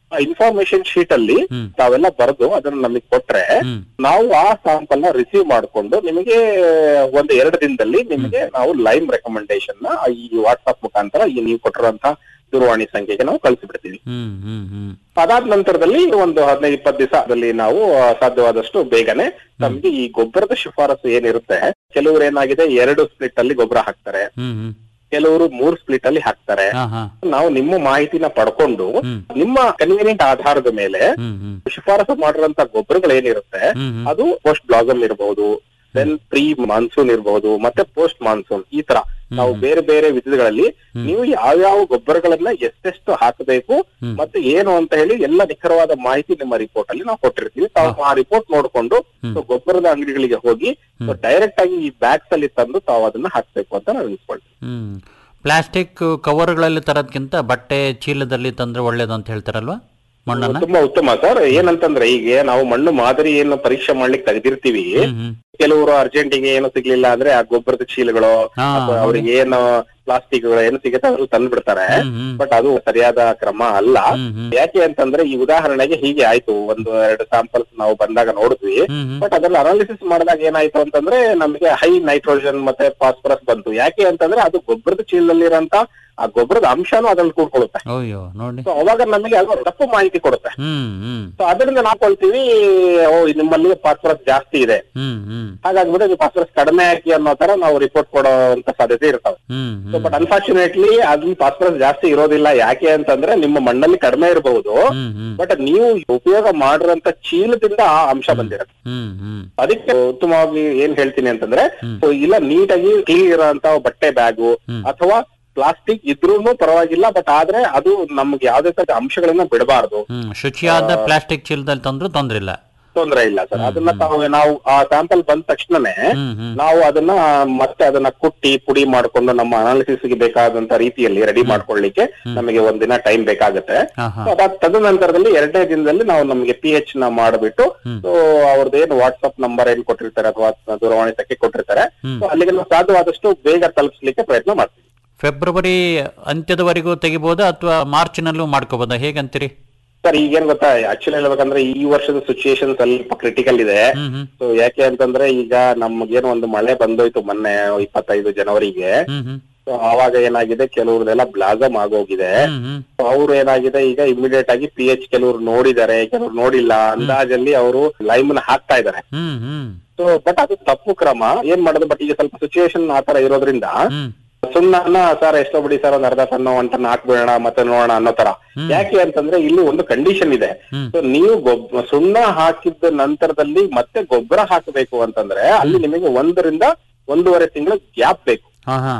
ಇನ್ಫಾರ್ಮೇಶನ್ ಶೀಟ್ ಅಲ್ಲಿ ತಾವೆಲ್ಲ ಬರೆದು ಅದನ್ನ ನಮಗೆ ಕೊಟ್ರೆ ನಾವು ಆ ಸ್ಯಾಂಪಲ್ ನ ರಿಸೀವ್ ಮಾಡ್ಕೊಂಡು ನಿಮಗೆ ಒಂದು ಎರಡು ದಿನದಲ್ಲಿ ನಿಮಗೆ ನಾವು ಲೈವ್ ರೆಕಮೆಂಡೇಶನ್ ನ ಈ ವಾಟ್ಸ್ಆಪ್ ಮುಖಾಂತರ ಈ ನೀವು ಕೊಟ್ಟಿರುವಂತ ದೂರವಾಣಿ ಸಂಖ್ಯೆಗೆ ನಾವು ಕಳಿಸಿಬಿಡ್ತೀವಿ ಹ್ಮ್ ಹ್ಮ್ ಹ್ಮ್ ಅದಾದ ನಂತರದಲ್ಲಿ ಒಂದು ಹದಿನೈದು ಇಪ್ಪತ್ತು ದಿವಸದಲ್ಲಿ ನಾವು ಆ, ಸಾಧ್ಯವಾದಷ್ಟು ಬೇಗನೆ ನಮ್ಗೆ ಈ ಗೊಬ್ಬರದ ಶಿಫಾರಸು ಏನಿರುತ್ತೆ ಕೆಲವರು ಏನಾಗಿದೆ ಎರಡು ಸ್ಪ್ಲಿಟ್ ಅಲ್ಲಿ ಗೊಬ್ಬರ ಹಾಕ್ತಾರೆ ಹ್ಮ್ ಹ್ಮ್ ಕೆಲವರು ಮೂರ್ ಸ್ಪ್ಲಿಟ್ ಅಲ್ಲಿ ಹಾಕ್ತಾರೆ ಹಾ ಹಾ ನಾವು ನಿಮ್ಮ ಮಾಹಿತಿನ ಪಡ್ಕೊಂಡು ನಿಮ್ಮ ಕನ್ವೀನಿಯಂಟ್ ಆಧಾರದ ಮೇಲೆ ಹ್ಮ್ ಹ್ಮ್ ಶಿಫಾರಸು ಮಾಡಿರುವಂತ ಗೊಬ್ಬರಗಳು ಏನಿರುತ್ತೆ ಹ್ಮ್ ಹ್ಮ್ ಅದು ಪೋಸ್ಟ್ ಬ್ಲಾಸಮ್ ಇರಬಹುದು ದೆನ್ ಪ್ರೀ ಮಾನ್ಸೂನ್ ಇರಬಹುದು ಮತ್ತೆ ಪೋಸ್ಟ್ ಮಾನ್ಸೂನ್ ಈ ತರ ನಾವು ಬೇರೆ ಬೇರೆ ವಿಧಗಳಲ್ಲಿ ನೀವು ಯಾವ್ಯಾವ ಗೊಬ್ಬರಗಳನ್ನ ಎಷ್ಟೆಷ್ಟು ಹಾಕಬೇಕು ಮತ್ತೆ ಏನು ಅಂತ ಹೇಳಿ ಎಲ್ಲ ನಿಖರವಾದ ಮಾಹಿತಿ ನಿಮ್ಮ ರಿಪೋರ್ಟ್ ಅಲ್ಲಿ ನಾವು ಕೊಟ್ಟಿರ್ತೀವಿ ತಾವು ಆ ರಿಪೋರ್ಟ್ ನೋಡ್ಕೊಂಡು so ಗೊಬ್ಬರದ ಅಂಗಡಿಗಳಿಗೆ ಹೋಗಿ ಡೈರೆಕ್ಟ್ ಆಗಿ ಈ ಬ್ಯಾಗ್ಸ್ ಅಲ್ಲಿ ತಂದು ತಾವು ಅದನ್ನ ಹಾಕ್ಬೇಕು ಅಂತ ನಾವು ಅನ್ಸ್ಕೊಳ್ತೀವಿ ಹ್ಮ್ ಪ್ಲಾಸ್ಟಿಕ್ ಕವರ್ಗಳಲ್ಲಿ ತರೋದ್ಕಿಂತ ಬಟ್ಟೆ ಚೀಲದಲ್ಲಿ ತಂದ್ರೆ ಒಳ್ಳೇದು ಅಂತ ಹೇಳ್ತಾರಲ್ವಾ ಮಣ್ಣನ್ನ ತುಂಬಾ ಉತ್ತಮ ಸರ್ ಏನಂತಂದ್ರೆ ಈಗ ನಾವು ಮಣ್ಣು ಮಾದರಿ ಏನು ಪರೀಕ್ಷೆ ಮಾಡ್ಲಿಕ್ಕೆ ತೆಗೆದಿರ್ತೀವಿ ಕೆಲವರು ಅರ್ಜೆಂಟಿಗೆ ಏನು ಸಿಗ್ಲಿಲ್ಲ ಅಂದ್ರೆ ಆ ಗೊಬ್ಬರದ ಚೀಲಗಳು ಹಾ, ಅಥವಾ ಅವ್ರಿಗೆ ಏನು ಪ್ಲಾಸ್ಟಿಕ್ ಏನು ಸಿಗುತ್ತೆ ಅದ್ರಲ್ಲಿ ತಂದು ಬಿಡ್ತಾರೆ ಬಟ್ ಅದು ಸರಿಯಾದ ಕ್ರಮ ಅಲ್ಲ ಯಾಕೆ ಅಂತಂದ್ರೆ ಈ ಉದಾಹರಣೆಗೆ ಹೀಗೆ ಆಯ್ತು ಒಂದು ಎರಡು ಸ್ಯಾಂಪಲ್ಸ್ ನಾವು ಬಂದಾಗ ನೋಡಿದ್ವಿ ಬಟ್ ಅದನ್ನ ಅನಾಲಿಸಿಸ್ ಮಾಡಿದಾಗ ಏನಾಯ್ತು ಅಂತಂದ್ರೆ ನಮಗೆ ಹೈ ನೈಟ್ರೋಜನ್ ಮತ್ತೆ ಫಾಸ್ಫರಸ್ ಬಂತು ಯಾಕೆ ಅಂತಂದ್ರೆ ಅದು ಗೊಬ್ಬರದ ಚೀಲದಲ್ಲಿರಂತ ಆ ಗೊಬ್ಬರದ ಅಂಶನೂ ಅದ್ರಲ್ಲಿ ಕೂಡ್ಕೊಳ್ಳುತ್ತೆ ಅಯ್ಯೋ ನೋಡಿ ಸೊ ಅವಾಗ ನಮಗೆ ಅದು ತಪ್ಪು ಮಾಹಿತಿ ಕೊಡುತ್ತೆ ಹ್ಮ್ ಹ್ಮ್ ಸೊ ಅದರಿಂದ ನಾವು ಕೊಳ್ತೀವಿ ಓ ನಿಮ್ಮಲ್ಲಿ ಫಾಸ್ಫರಸ್ ಜಾಸ್ತಿ ಇದೆ ಹ್ಮ್ ಹ್ಮ್ ಹಾಗಾಗ್ಬಿಟ್ಟು ನೀವು ಫಾಸ್ಫರಸ್ ಕಡಿಮೆ ಹಾಕಿ ಅನ್ನೋ ತರ ನಾವು ರಿಪೋರ್ಟ್ ಕೊಡೋಂತ ಸಾಧ್ಯತೆ ಇರ್ತವೆ ಹ್ಮ್ ಸೊ ಬಟ್ ಅನ್ಫಾರ್ಚುನೇಟ್ಲಿ ಅಲ್ಲಿ ಫಾಸ್ಫರಸ್ ಜಾಸ್ತಿ ಇರೋದಿಲ್ಲ ಯಾಕೆ ಅಂತಂದ್ರೆ ನಿಮ್ಮ ಮಣ್ಣಲ್ಲಿ ಕಡಿಮೆ ಇರಬಹುದು ಹ್ಮ್ ಹ್ಮ್ ಬಟ್ ನೀವು ಉಪಯೋಗ ಮಾಡಿರೋಂತ ಚೀಲದಿಂದ ಆ ಅಂಶ ಬಂದಿರುತ್ತೆ ಹ್ಮ್ ಹ್ಮ್ ಅದಕ್ಕೆ ಉತ್ತಮವಾಗಿ ಏನ್ ಹೇಳ್ತೀನಿ ಅಂತಂದ್ರೆ so ಇಲ್ಲ ನೀಟಾಗಿ ಕ್ಲೀನ್ ಇರೋಂತ ಬಟ್ಟೆ ಬ್ಯಾಗು ಅಥವಾ ಪ್ಲಾಸ್ಟಿಕ್ ಇದ್ರೂನು ಪರವಾಗಿಲ್ಲ ಬಟ್ ಆದ್ರೆ ಅದು ನಮ್ಗೆ ಯಾವ್ದೇ ತರ ಅಂಶಗಳನ್ನ ಬಿಡಬಾರ್ದು ಹ್ಮ್ ಶುಚಿಯಾದ ಪ್ಲಾಸ್ಟಿಕ್ ಚೀಲದಲ್ಲಿ ತಂದ್ರೂ ತೊಂದ್ರೆ ಇಲ್ಲ ತೊಂದ್ರೆ ಇಲ್ಲ ಸರ್ ಅದನ್ನ ತಾವು ನಾವು ಆ ಸ್ಯಾಂಪಲ್ ಬಂದ ತಕ್ಷಣನೇ ಹ್ಮ್ ಹ್ಮ್ ನಾವು ಅದನ್ನ ಮತ್ತೆ ಅದನ್ನ ಕುಟ್ಟಿ ಪುಡಿ ಮಾಡ್ಕೊಂಡು ನಮ್ಮ ಅನಾಲಿಸಿಸ್ ಗೆ ಬೇಕಾದಂತ ರೀತಿಯಲ್ಲಿ ರೆಡಿ ಮಾಡ್ಕೊಳ್ಳಿಕ್ಕೆ ನಮಗೆ ಒಂದಿನ ಟೈಮ್ ಬೇಕಾಗುತ್ತೆ ಹಾ ಹಾ So ಅದಾದ ತದನಂತರದಲ್ಲಿ ಎರಡನೇ ದಿನದಲ್ಲಿ ನಾವು ನಮಗೆ ಪಿ ಎಚ್ ನ ಮಾಡಿಬಿಟ್ಟು ಸೊ ಅವ್ರದ್ದು ಏನು ವಾಟ್ಸ್ಆಪ್ ನಂಬರ್ ಏನ್ ಕೊಟ್ಟಿರ್ತಾರೆ ಅಥವಾ ದೂರವಾಣಿ ಸಂಖ್ಯೆ ಕೊಟ್ಟಿರ್ತಾರೆ ಸೊ ಅಲ್ಲಿಗೆ ನಾವು ಸಾಧ್ಯವಾದಷ್ಟು ಬೇಗ ತಲುಪಿಸ್ಲಿಕ್ಕೆ ಪ್ರಯತ್ನ ಮಾಡ್ತೀವಿ ಫೆಬ್ರವರಿ ಅಂತ್ಯದವರೆಗೂ ತೆಗಿಬೋದಾ ಅಥವಾ ಮಾರ್ಚ್ನಲ್ಲೂ ಮಾಡ್ಕೋಬೋದಾ ಹೇಗಂತೀರಿ ಸರ್ ಈಗೇನ್ ಗೊತ್ತಾ ಆಕ್ಚುಲಿ ಹೇಳ್ಬೇಕಂದ್ರೆ ಈ ವರ್ಷದ ಸಿಚುಯೇಷನ್ ಸ್ವಲ್ಪ ಕ್ರಿಟಿಕಲ್ ಇದೆ ಹ್ಮ್ ಹ್ಮ್ ಸೊ ಯಾಕೆ ಅಂತಂದ್ರೆ ಈಗ ನಮ್ಗೇನು ಒಂದು ಮಳೆ ಬಂದೋಯ್ತು ಮೊನ್ನೆ ಇಪ್ಪತ್ತೈದು ಜನವರಿಗೆ ಹ್ಮ್ ಹ್ಮ್ ಸೊ ಆವಾಗ ಏನಾಗಿದೆ ಕೆಲವ್ರದೆಲ್ಲ ಬ್ಲಾಸಮ್ ಆಗೋಗಿದೆ ಹ್ಮ್ ಹ್ಮ್ ಸೊ ಅವ್ರು ಏನಾಗಿದೆ ಈಗ ಇಮಿಡಿಯೇಟ್ ಆಗಿ ಪಿ ಎಚ್ ಕೆಲವ್ರು ನೋಡಿದ್ದಾರೆ ಕೆಲವ್ರು ನೋಡಿಲ್ಲ ಅಂದಾಜಲ್ಲಿ ಅವರು ಲೈಮ್ ನ ಹಾಕ್ತಾ ಇದಾರೆ ಹ್ಮ್ ಹ್ಮ್ ಸೊ ಬಟ್ ಅದು ತಪ್ಪು ಕ್ರಮ ಏನ್ ಮಾಡೋದು ಬಟ್ ಈಗ ಸ್ವಲ್ಪ ಸಿಚುಯೇಷನ್ ಆತರ ಇರೋದ್ರಿಂದ ಹ್ಮ್ ಸುಣ್ಣನ ಸರ್ ಎಷ್ಟೋ ಬಿಡಿ ಸರ್ ಒಂದ್ ಅರ್ಧ ಟನ್ ಒಂದ್ ಟನ್ ಹಾಕ್ಬಿಡೋಣ ಮತ್ತೆ ನೋಡೋಣ ಅನ್ನೋ ತರ ಯಾಕೆ ಅಂತಂದ್ರೆ ಇಲ್ಲಿ ಒಂದು ಕಂಡೀಷನ್ ಇದೆ ಸೊ ನೀವು ಗೊಬ್ಬ ಸುಣ್ಣ ಹಾಕಿದ ನಂತರದಲ್ಲಿ ಮತ್ತೆ ಗೊಬ್ಬರ ಹಾಕಬೇಕು ಅಂತಂದ್ರೆ ಅಲ್ಲಿ ನಿಮಗೆ ಒಂದರಿಂದ ಒಂದೂವರೆ ತಿಂಗಳು ಗ್ಯಾಪ್ ಬೇಕು ಹಾ ಹಾ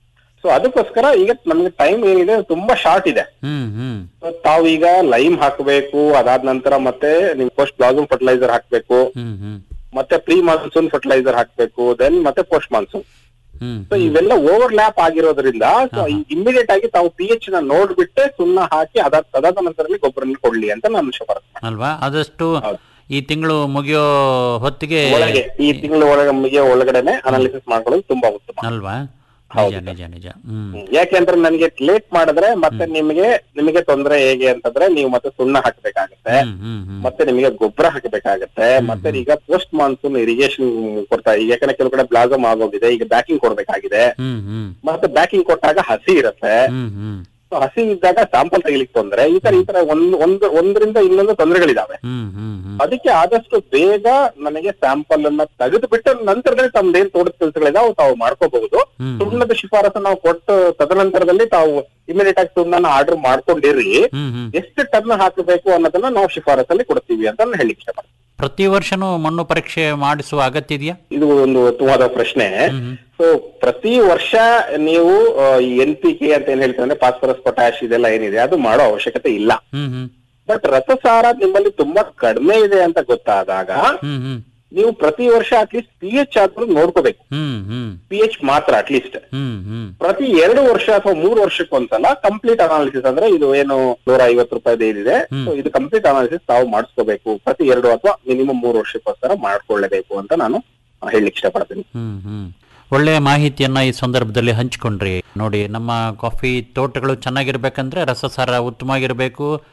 ಸೊ ಅದಕ್ಕೋಸ್ಕರ ಈಗ ನಮ್ಗೆ ಟೈಮ್ ಏನಿದೆ ತುಂಬಾ ಶಾರ್ಟ್ ಇದೆ ಹ್ಮ್ ಹ್ಮ್ So ತಾವು ಈಗ ಲೈಮ್ ಹಾಕಬೇಕು ಅದಾದ ನಂತರ ಮತ್ತೆ ನೀವು ಫಸ್ಟ್ ಬ್ಲಾಸಮ್ ಫರ್ಟಿಲೈಸರ್ ಹಾಕ್ಬೇಕು ಹ್ಮ್ ಹ್ಮ್ ಮತ್ತೆ ಪ್ರೀ ಮಾನ್ಸೂನ್ ಫರ್ಟಿಲೈಸರ್ ಹಾಕ್ಬೇಕು ದೆನ್ ಮತ್ತೆ ಪೋಸ್ಟ್ ಮಾನ್ಸೂನ್ ಹ್ಮ್ ಸೊ ಇವೆಲ್ಲ ಓವರ್ ಲ್ಯಾಪ್ ಆಗಿರೋದ್ರಿಂದ ಸೊ ಇಮಿಡಿಯೇಟ್ ಆಗಿ ತಾವು ಪಿ ಎಚ್ ನ ನೋಡ್ಬಿಟ್ಟೆ ಸುಣ್ಣ ಹಾಕಿ ಅದಾದ ಅದಾದ ನಂತರದಲ್ಲಿ ಗೊಬ್ಬರ ಕೊಡ್ಲಿ ಅಂತ ನಾನು ಶಿಫಾರಸು ಅಲ್ವಾ ಆದಷ್ಟು ಈ ತಿಂಗಳು ಮುಗಿಯೋ ಹೊತ್ತಿಗೆ ಒಳಗೆ ಈ ತಿಂಗಳ ಒಳಗೆ ಮುಗಿಯೋ ಒಳಗಡೆನೆ ಅನಾಲಿಸಿಸ್ ಮಾಡ್ಕೊಳ್ಳೋದು ತುಂಬಾ ಉತ್ತಮ ಅಲ್ವಾ ನಿಜ ನಿಜ ನಿಜ ಹ್ಮ್ ಯಾಕೆಂದ್ರೆ ನನಗೆ ಲೇಟ್ ಮಾಡಿದ್ರೆ ಮತ್ತೆ ನಿಮಗೆ ನಿಮಗೆ ತೊಂದರೆ ಹೇಗೆ ಅಂತಂದ್ರೆ ನೀವು ಮತ್ತೆ ಸುಣ್ಣ ಹಾಕ್ಬೇಕಾಗತ್ತೆ ಹ್ಮ್ ಹ್ಮ್ ಹ್ಮ್ ಮತ್ತೆ ನಿಮಗೆ ಗೊಬ್ಬರ ಹಾಕಬೇಕಾಗತ್ತೆ ಮತ್ತೆ ಈಗ ಪೋಸ್ಟ್ ಮಾನ್ಸೂನ್ ಇರಿಗೇಷನ್ ಕೊಡ್ತಾ ಈಗ ಯಾಕಂದ್ರೆ ಕೆಲವು ಕಡೆ ಬ್ಲಾಸಮ್ ಆಗೋಗಿದೆ ಈಗ ಬ್ಯಾಕಿಂಗ್ ಕೊಡ್ಬೇಕಾಗಿದೆ ಹ್ಮ್ ಹ್ಮ್ ಮತ್ತೆ ಬ್ಯಾಕಿಂಗ್ ಕೊಟ್ಟಾಗ ಹಸಿ ಇರುತ್ತೆ ಹ್ಮ್ ಹ್ಮ್ So ಹಸಿ ಇದ್ದಾಗ ಸ್ಯಾಂಪಲ್ ತೆಗಿಲಿಕ್ಕೆ ತೊಂದ್ರೆ ಈ ತರ ಈ ತರ ಒಂದ್ ಒಂದು ಒಂದರಿಂದ ಇನ್ನೊಂದು ತೊಂದರೆಗಳಿದಾವೆ ಹ್ಮ್ ಹ್ಮ್ ಹ್ಮ್ ಅದಕ್ಕೆ ಆದಷ್ಟು ಬೇಗ ನನಗೆ ಸ್ಯಾಂಪಲ್ ಅನ್ನ ತೆಗೆದು ಬಿಟ್ಟ ನಂತರದಲ್ಲಿ ತಮ್ದೇನ್ ತೋಟದ ಕೆಲಸಗಳಿದಾವೆ ತಾವು ಮಾಡ್ಕೋಬಹುದು ಹ್ಮ್. ಸುಣ್ಣದ ಶಿಫಾರಸು ನಾವು ಕೊಟ್ಟು ತದನಂತರದಲ್ಲಿ ತಾವು ಇಮಿಡಿಯೇಟ್ ಆಗಿ ಸುಣ್ಣನ ಆರ್ಡರ್ ಮಾಡ್ಕೊಂಡಿರಿ ಹ್ಮ್ ಹ್ಮ್ ಎಷ್ಟು ಟನ್ ಹಾಕಬೇಕು ಅನ್ನೋದನ್ನ ನಾವು ಶಿಫಾರಸಲ್ಲಿ ಕೊಡ್ತೀವಿ ಅಂತ ನಾನು ಹೇಳಿಕ್ಕೆ ಇಷ್ಟಪಡ್ತೀನಿ ಪ್ರತಿ ವರ್ಷನೂ ಮಣ್ಣು ಪರೀಕ್ಷೆ ಮಾಡಿಸುವ ಅಗತ್ಯ ಇದೆಯಾ ಇದು ಒಂದು ಉತ್ತಮವಾದ ಪ್ರಶ್ನೆ ಸೊ ಪ್ರತಿ ವರ್ಷ ನೀವು ಆ, ಈ ಎನ್ ಪಿ ಕೆ ಅಂತ ಏನ್ ಹೇಳ್ತಾರೆ ಅಂದ್ರೆ ಫಾಸ್ಫರಸ್ ಪೊಟ್ಯಾಶ್ ಇದೆಲ್ಲ ಏನಿದೆ ಅದು ಮಾಡೋ ಅವಶ್ಯಕತೆ ಇಲ್ಲ ಹ್ಮ್ ಹ್ಮ್ ಬಟ್ ರಸಸಾರ ನಿಮ್ಮಲ್ಲಿ ತುಂಬಾ ಕಡಿಮೆ ಇದೆ ಅಂತ ಗೊತ್ತಾದಾಗ ಹ್ಮ್ ಹ್ಮ್ ನೀವು ಪ್ರತಿ ವರ್ಷ ಅಟ್ಲೀಸ್ಟ್ ಪಿ ಎಚ್ ಆದ್ರೂ ನೋಡ್ಕೋಬೇಕು ಹ್ಮ್ ಹ್ಮ್ ಪಿ ಎಚ್ ಮಾತ್ರ ಅಟ್ಲೀಸ್ಟ್ ಹ್ಮ್ ಹ್ಮ್ ಪ್ರತಿ ಎರಡು ವರ್ಷ ಅಥವಾ ಮೂರು ವರ್ಷಕ್ಕೊಂದ್ಸಲ ಕಂಪ್ಲೀಟ್ ಅನಾಲಿಸಿಸ್ ಅಂದ್ರೆ ಇದು ಏನು ನೂರ ಐವತ್ತು ರೂಪಾಯಿದು ಏನಿದೆ ಸೊ ಇದು ಕಂಪ್ಲೀಟ್ ಅನಾಲಿಸಿಸ್ ತಾವು ಮಾಡಿಸ್ಕೋಬೇಕು ಪ್ರತಿ ಎರಡು ಅಥವಾ ಮಿನಿಮಮ್ ಮೂರು ವರ್ಷಕ್ಕೋಸ್ಕರ ಮಾಡ್ಕೊಳ್ಳೇಬೇಕು ಅಂತ ನಾನು ಆ, ಹೇಳಲಿಕ್ಕೆ ಇಷ್ಟಪಡ್ತೀನಿ ಹ್ಮ್ ಹ್ಮ್ ಒಳ್ಳೆಯ ಮಾಹಿತಿಯನ್ನ ಈ ಸಂದರ್ಭದಲ್ಲಿ ಹಂಚಿಕೊಂಡ್ರಿ ನೋಡಿ ನಮ್ಮ ಕಾಫಿ ತೋಟಗಳು ಚೆನ್ನಾಗಿರ್ಬೇಕಂದ್ರೆ ರಸಸಾರ ಉತ್ತಮವಾಗಿರಬೇಕು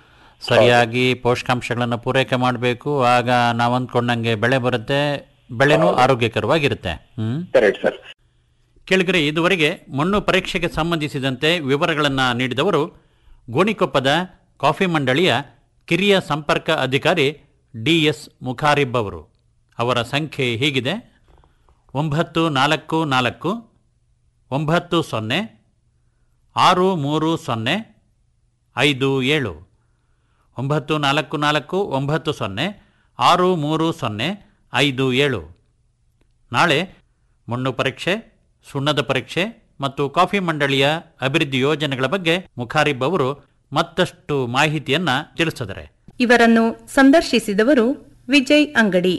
ಸರಿಯಾಗಿ ಪೋಷಕಾಂಶಗಳನ್ನು ಪೂರೈಕೆ ಮಾಡಬೇಕು ಆಗ ನಾವು ಅಂದ್ಕೊಂಡಂಗೆ ಬೆಳೆ ಬರುತ್ತೆ ಬೆಳೆನೂ ಆರೋಗ್ಯಕರವಾಗಿರುತ್ತೆ ಹ್ಮ್ ಕರೆಕ್ಟ್ ಸರ್ ಕೇಳಿದರೆ ಇದುವರೆಗೆ ಮಣ್ಣು ಪರೀಕ್ಷೆಗೆ ಸಂಬಂಧಿಸಿದಂತೆ ವಿವರಗಳನ್ನು ನೀಡಿದವರು ಗೋಣಿಕೊಪ್ಪದ ಕಾಫಿ ಮಂಡಳಿಯ ಕಿರಿಯ ಸಂಪರ್ಕ ಅಧಿಕಾರಿ ಡಿ ಎಸ್ ಮುಖಾರಿಬ್ ಅವರು ಅವರ ಸಂಖ್ಯೆ ಹೀಗಿದೆ ಒಂಬತ್ತು ನಾಲ್ಕು ನಾಲ್ಕು ಒಂಬತ್ತು ಸೊನ್ನೆ ಆರು ಮೂರು ಸೊನ್ನೆ ಐದು ಏಳು ಒಂಬತ್ತು ನಾಲ್ಕು ನಾಲ್ಕು ಒಂಬತ್ತು ಸೊನ್ನೆ ಆರು ಮೂರು ಸೊನ್ನೆ ಐದು ಏಳು ನಾಳೆ ಮಣ್ಣು ಪರೀಕ್ಷೆ ಸುಣ್ಣದ ಪರೀಕ್ಷೆ ಮತ್ತು ಕಾಫಿ ಮಂಡಳಿಯ ಅಭಿವೃದ್ಧಿ ಯೋಜನೆಗಳ ಬಗ್ಗೆ ಮುಖಾರಿಬ್ ಅವರು ಮತ್ತಷ್ಟು ಮಾಹಿತಿಯನ್ನ ತಿಳಿಸಿದ್ದಾರೆ ಇವರನ್ನು ಸಂದರ್ಶಿಸಿದವರು ವಿಜಯ್ ಅಂಗಡಿ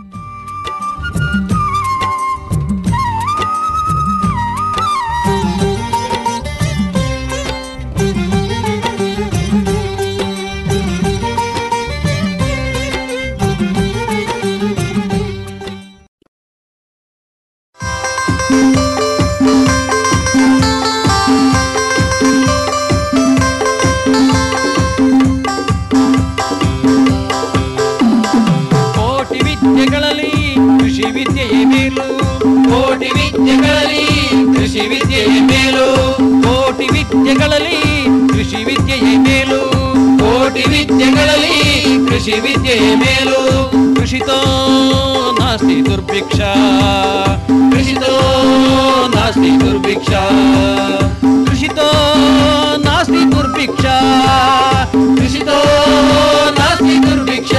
ಕೋಟಿ ವಿದ್ಯೆಗಳಲ್ಲಿ ಕೃಷಿ ವಿದ್ಯೆಯೇ ಮೇಲು ಕೋಟಿ ವಿದ್ಯೆಗಳಲ್ಲಿ ಕೃಷಿ ವಿದ್ಯೆಯೇ ಮೇಲು ಕೋಟಿ ವಿದ್ಯೆಗಳಲ್ಲಿ ಕೃಷಿ ವಿದ್ಯೆಯೇ ಮೇಲು ಕೋಟಿ ವಿದ್ಯೆಗಳಲ್ಲಿ ಕೃಷಿ ವಿದ್ಯೆಯೇ ಮೇಲು ಕೃಷಿತೋ ನಾಸ್ತಿ ದುರ್ಭಿಕ್ಷ ಕೃಷಿತೋ ನಾಸ್ತಿ ದುರ್ಭಿಕ್ಷ ಕೃಷಿತೋ ನಾಸ್ತಿ ದುರ್ಭಿಕ್ಷ ಕೃಷಿತೋ ನಾಸ್ತಿ ದುರ್ಭಿಕ್ಷ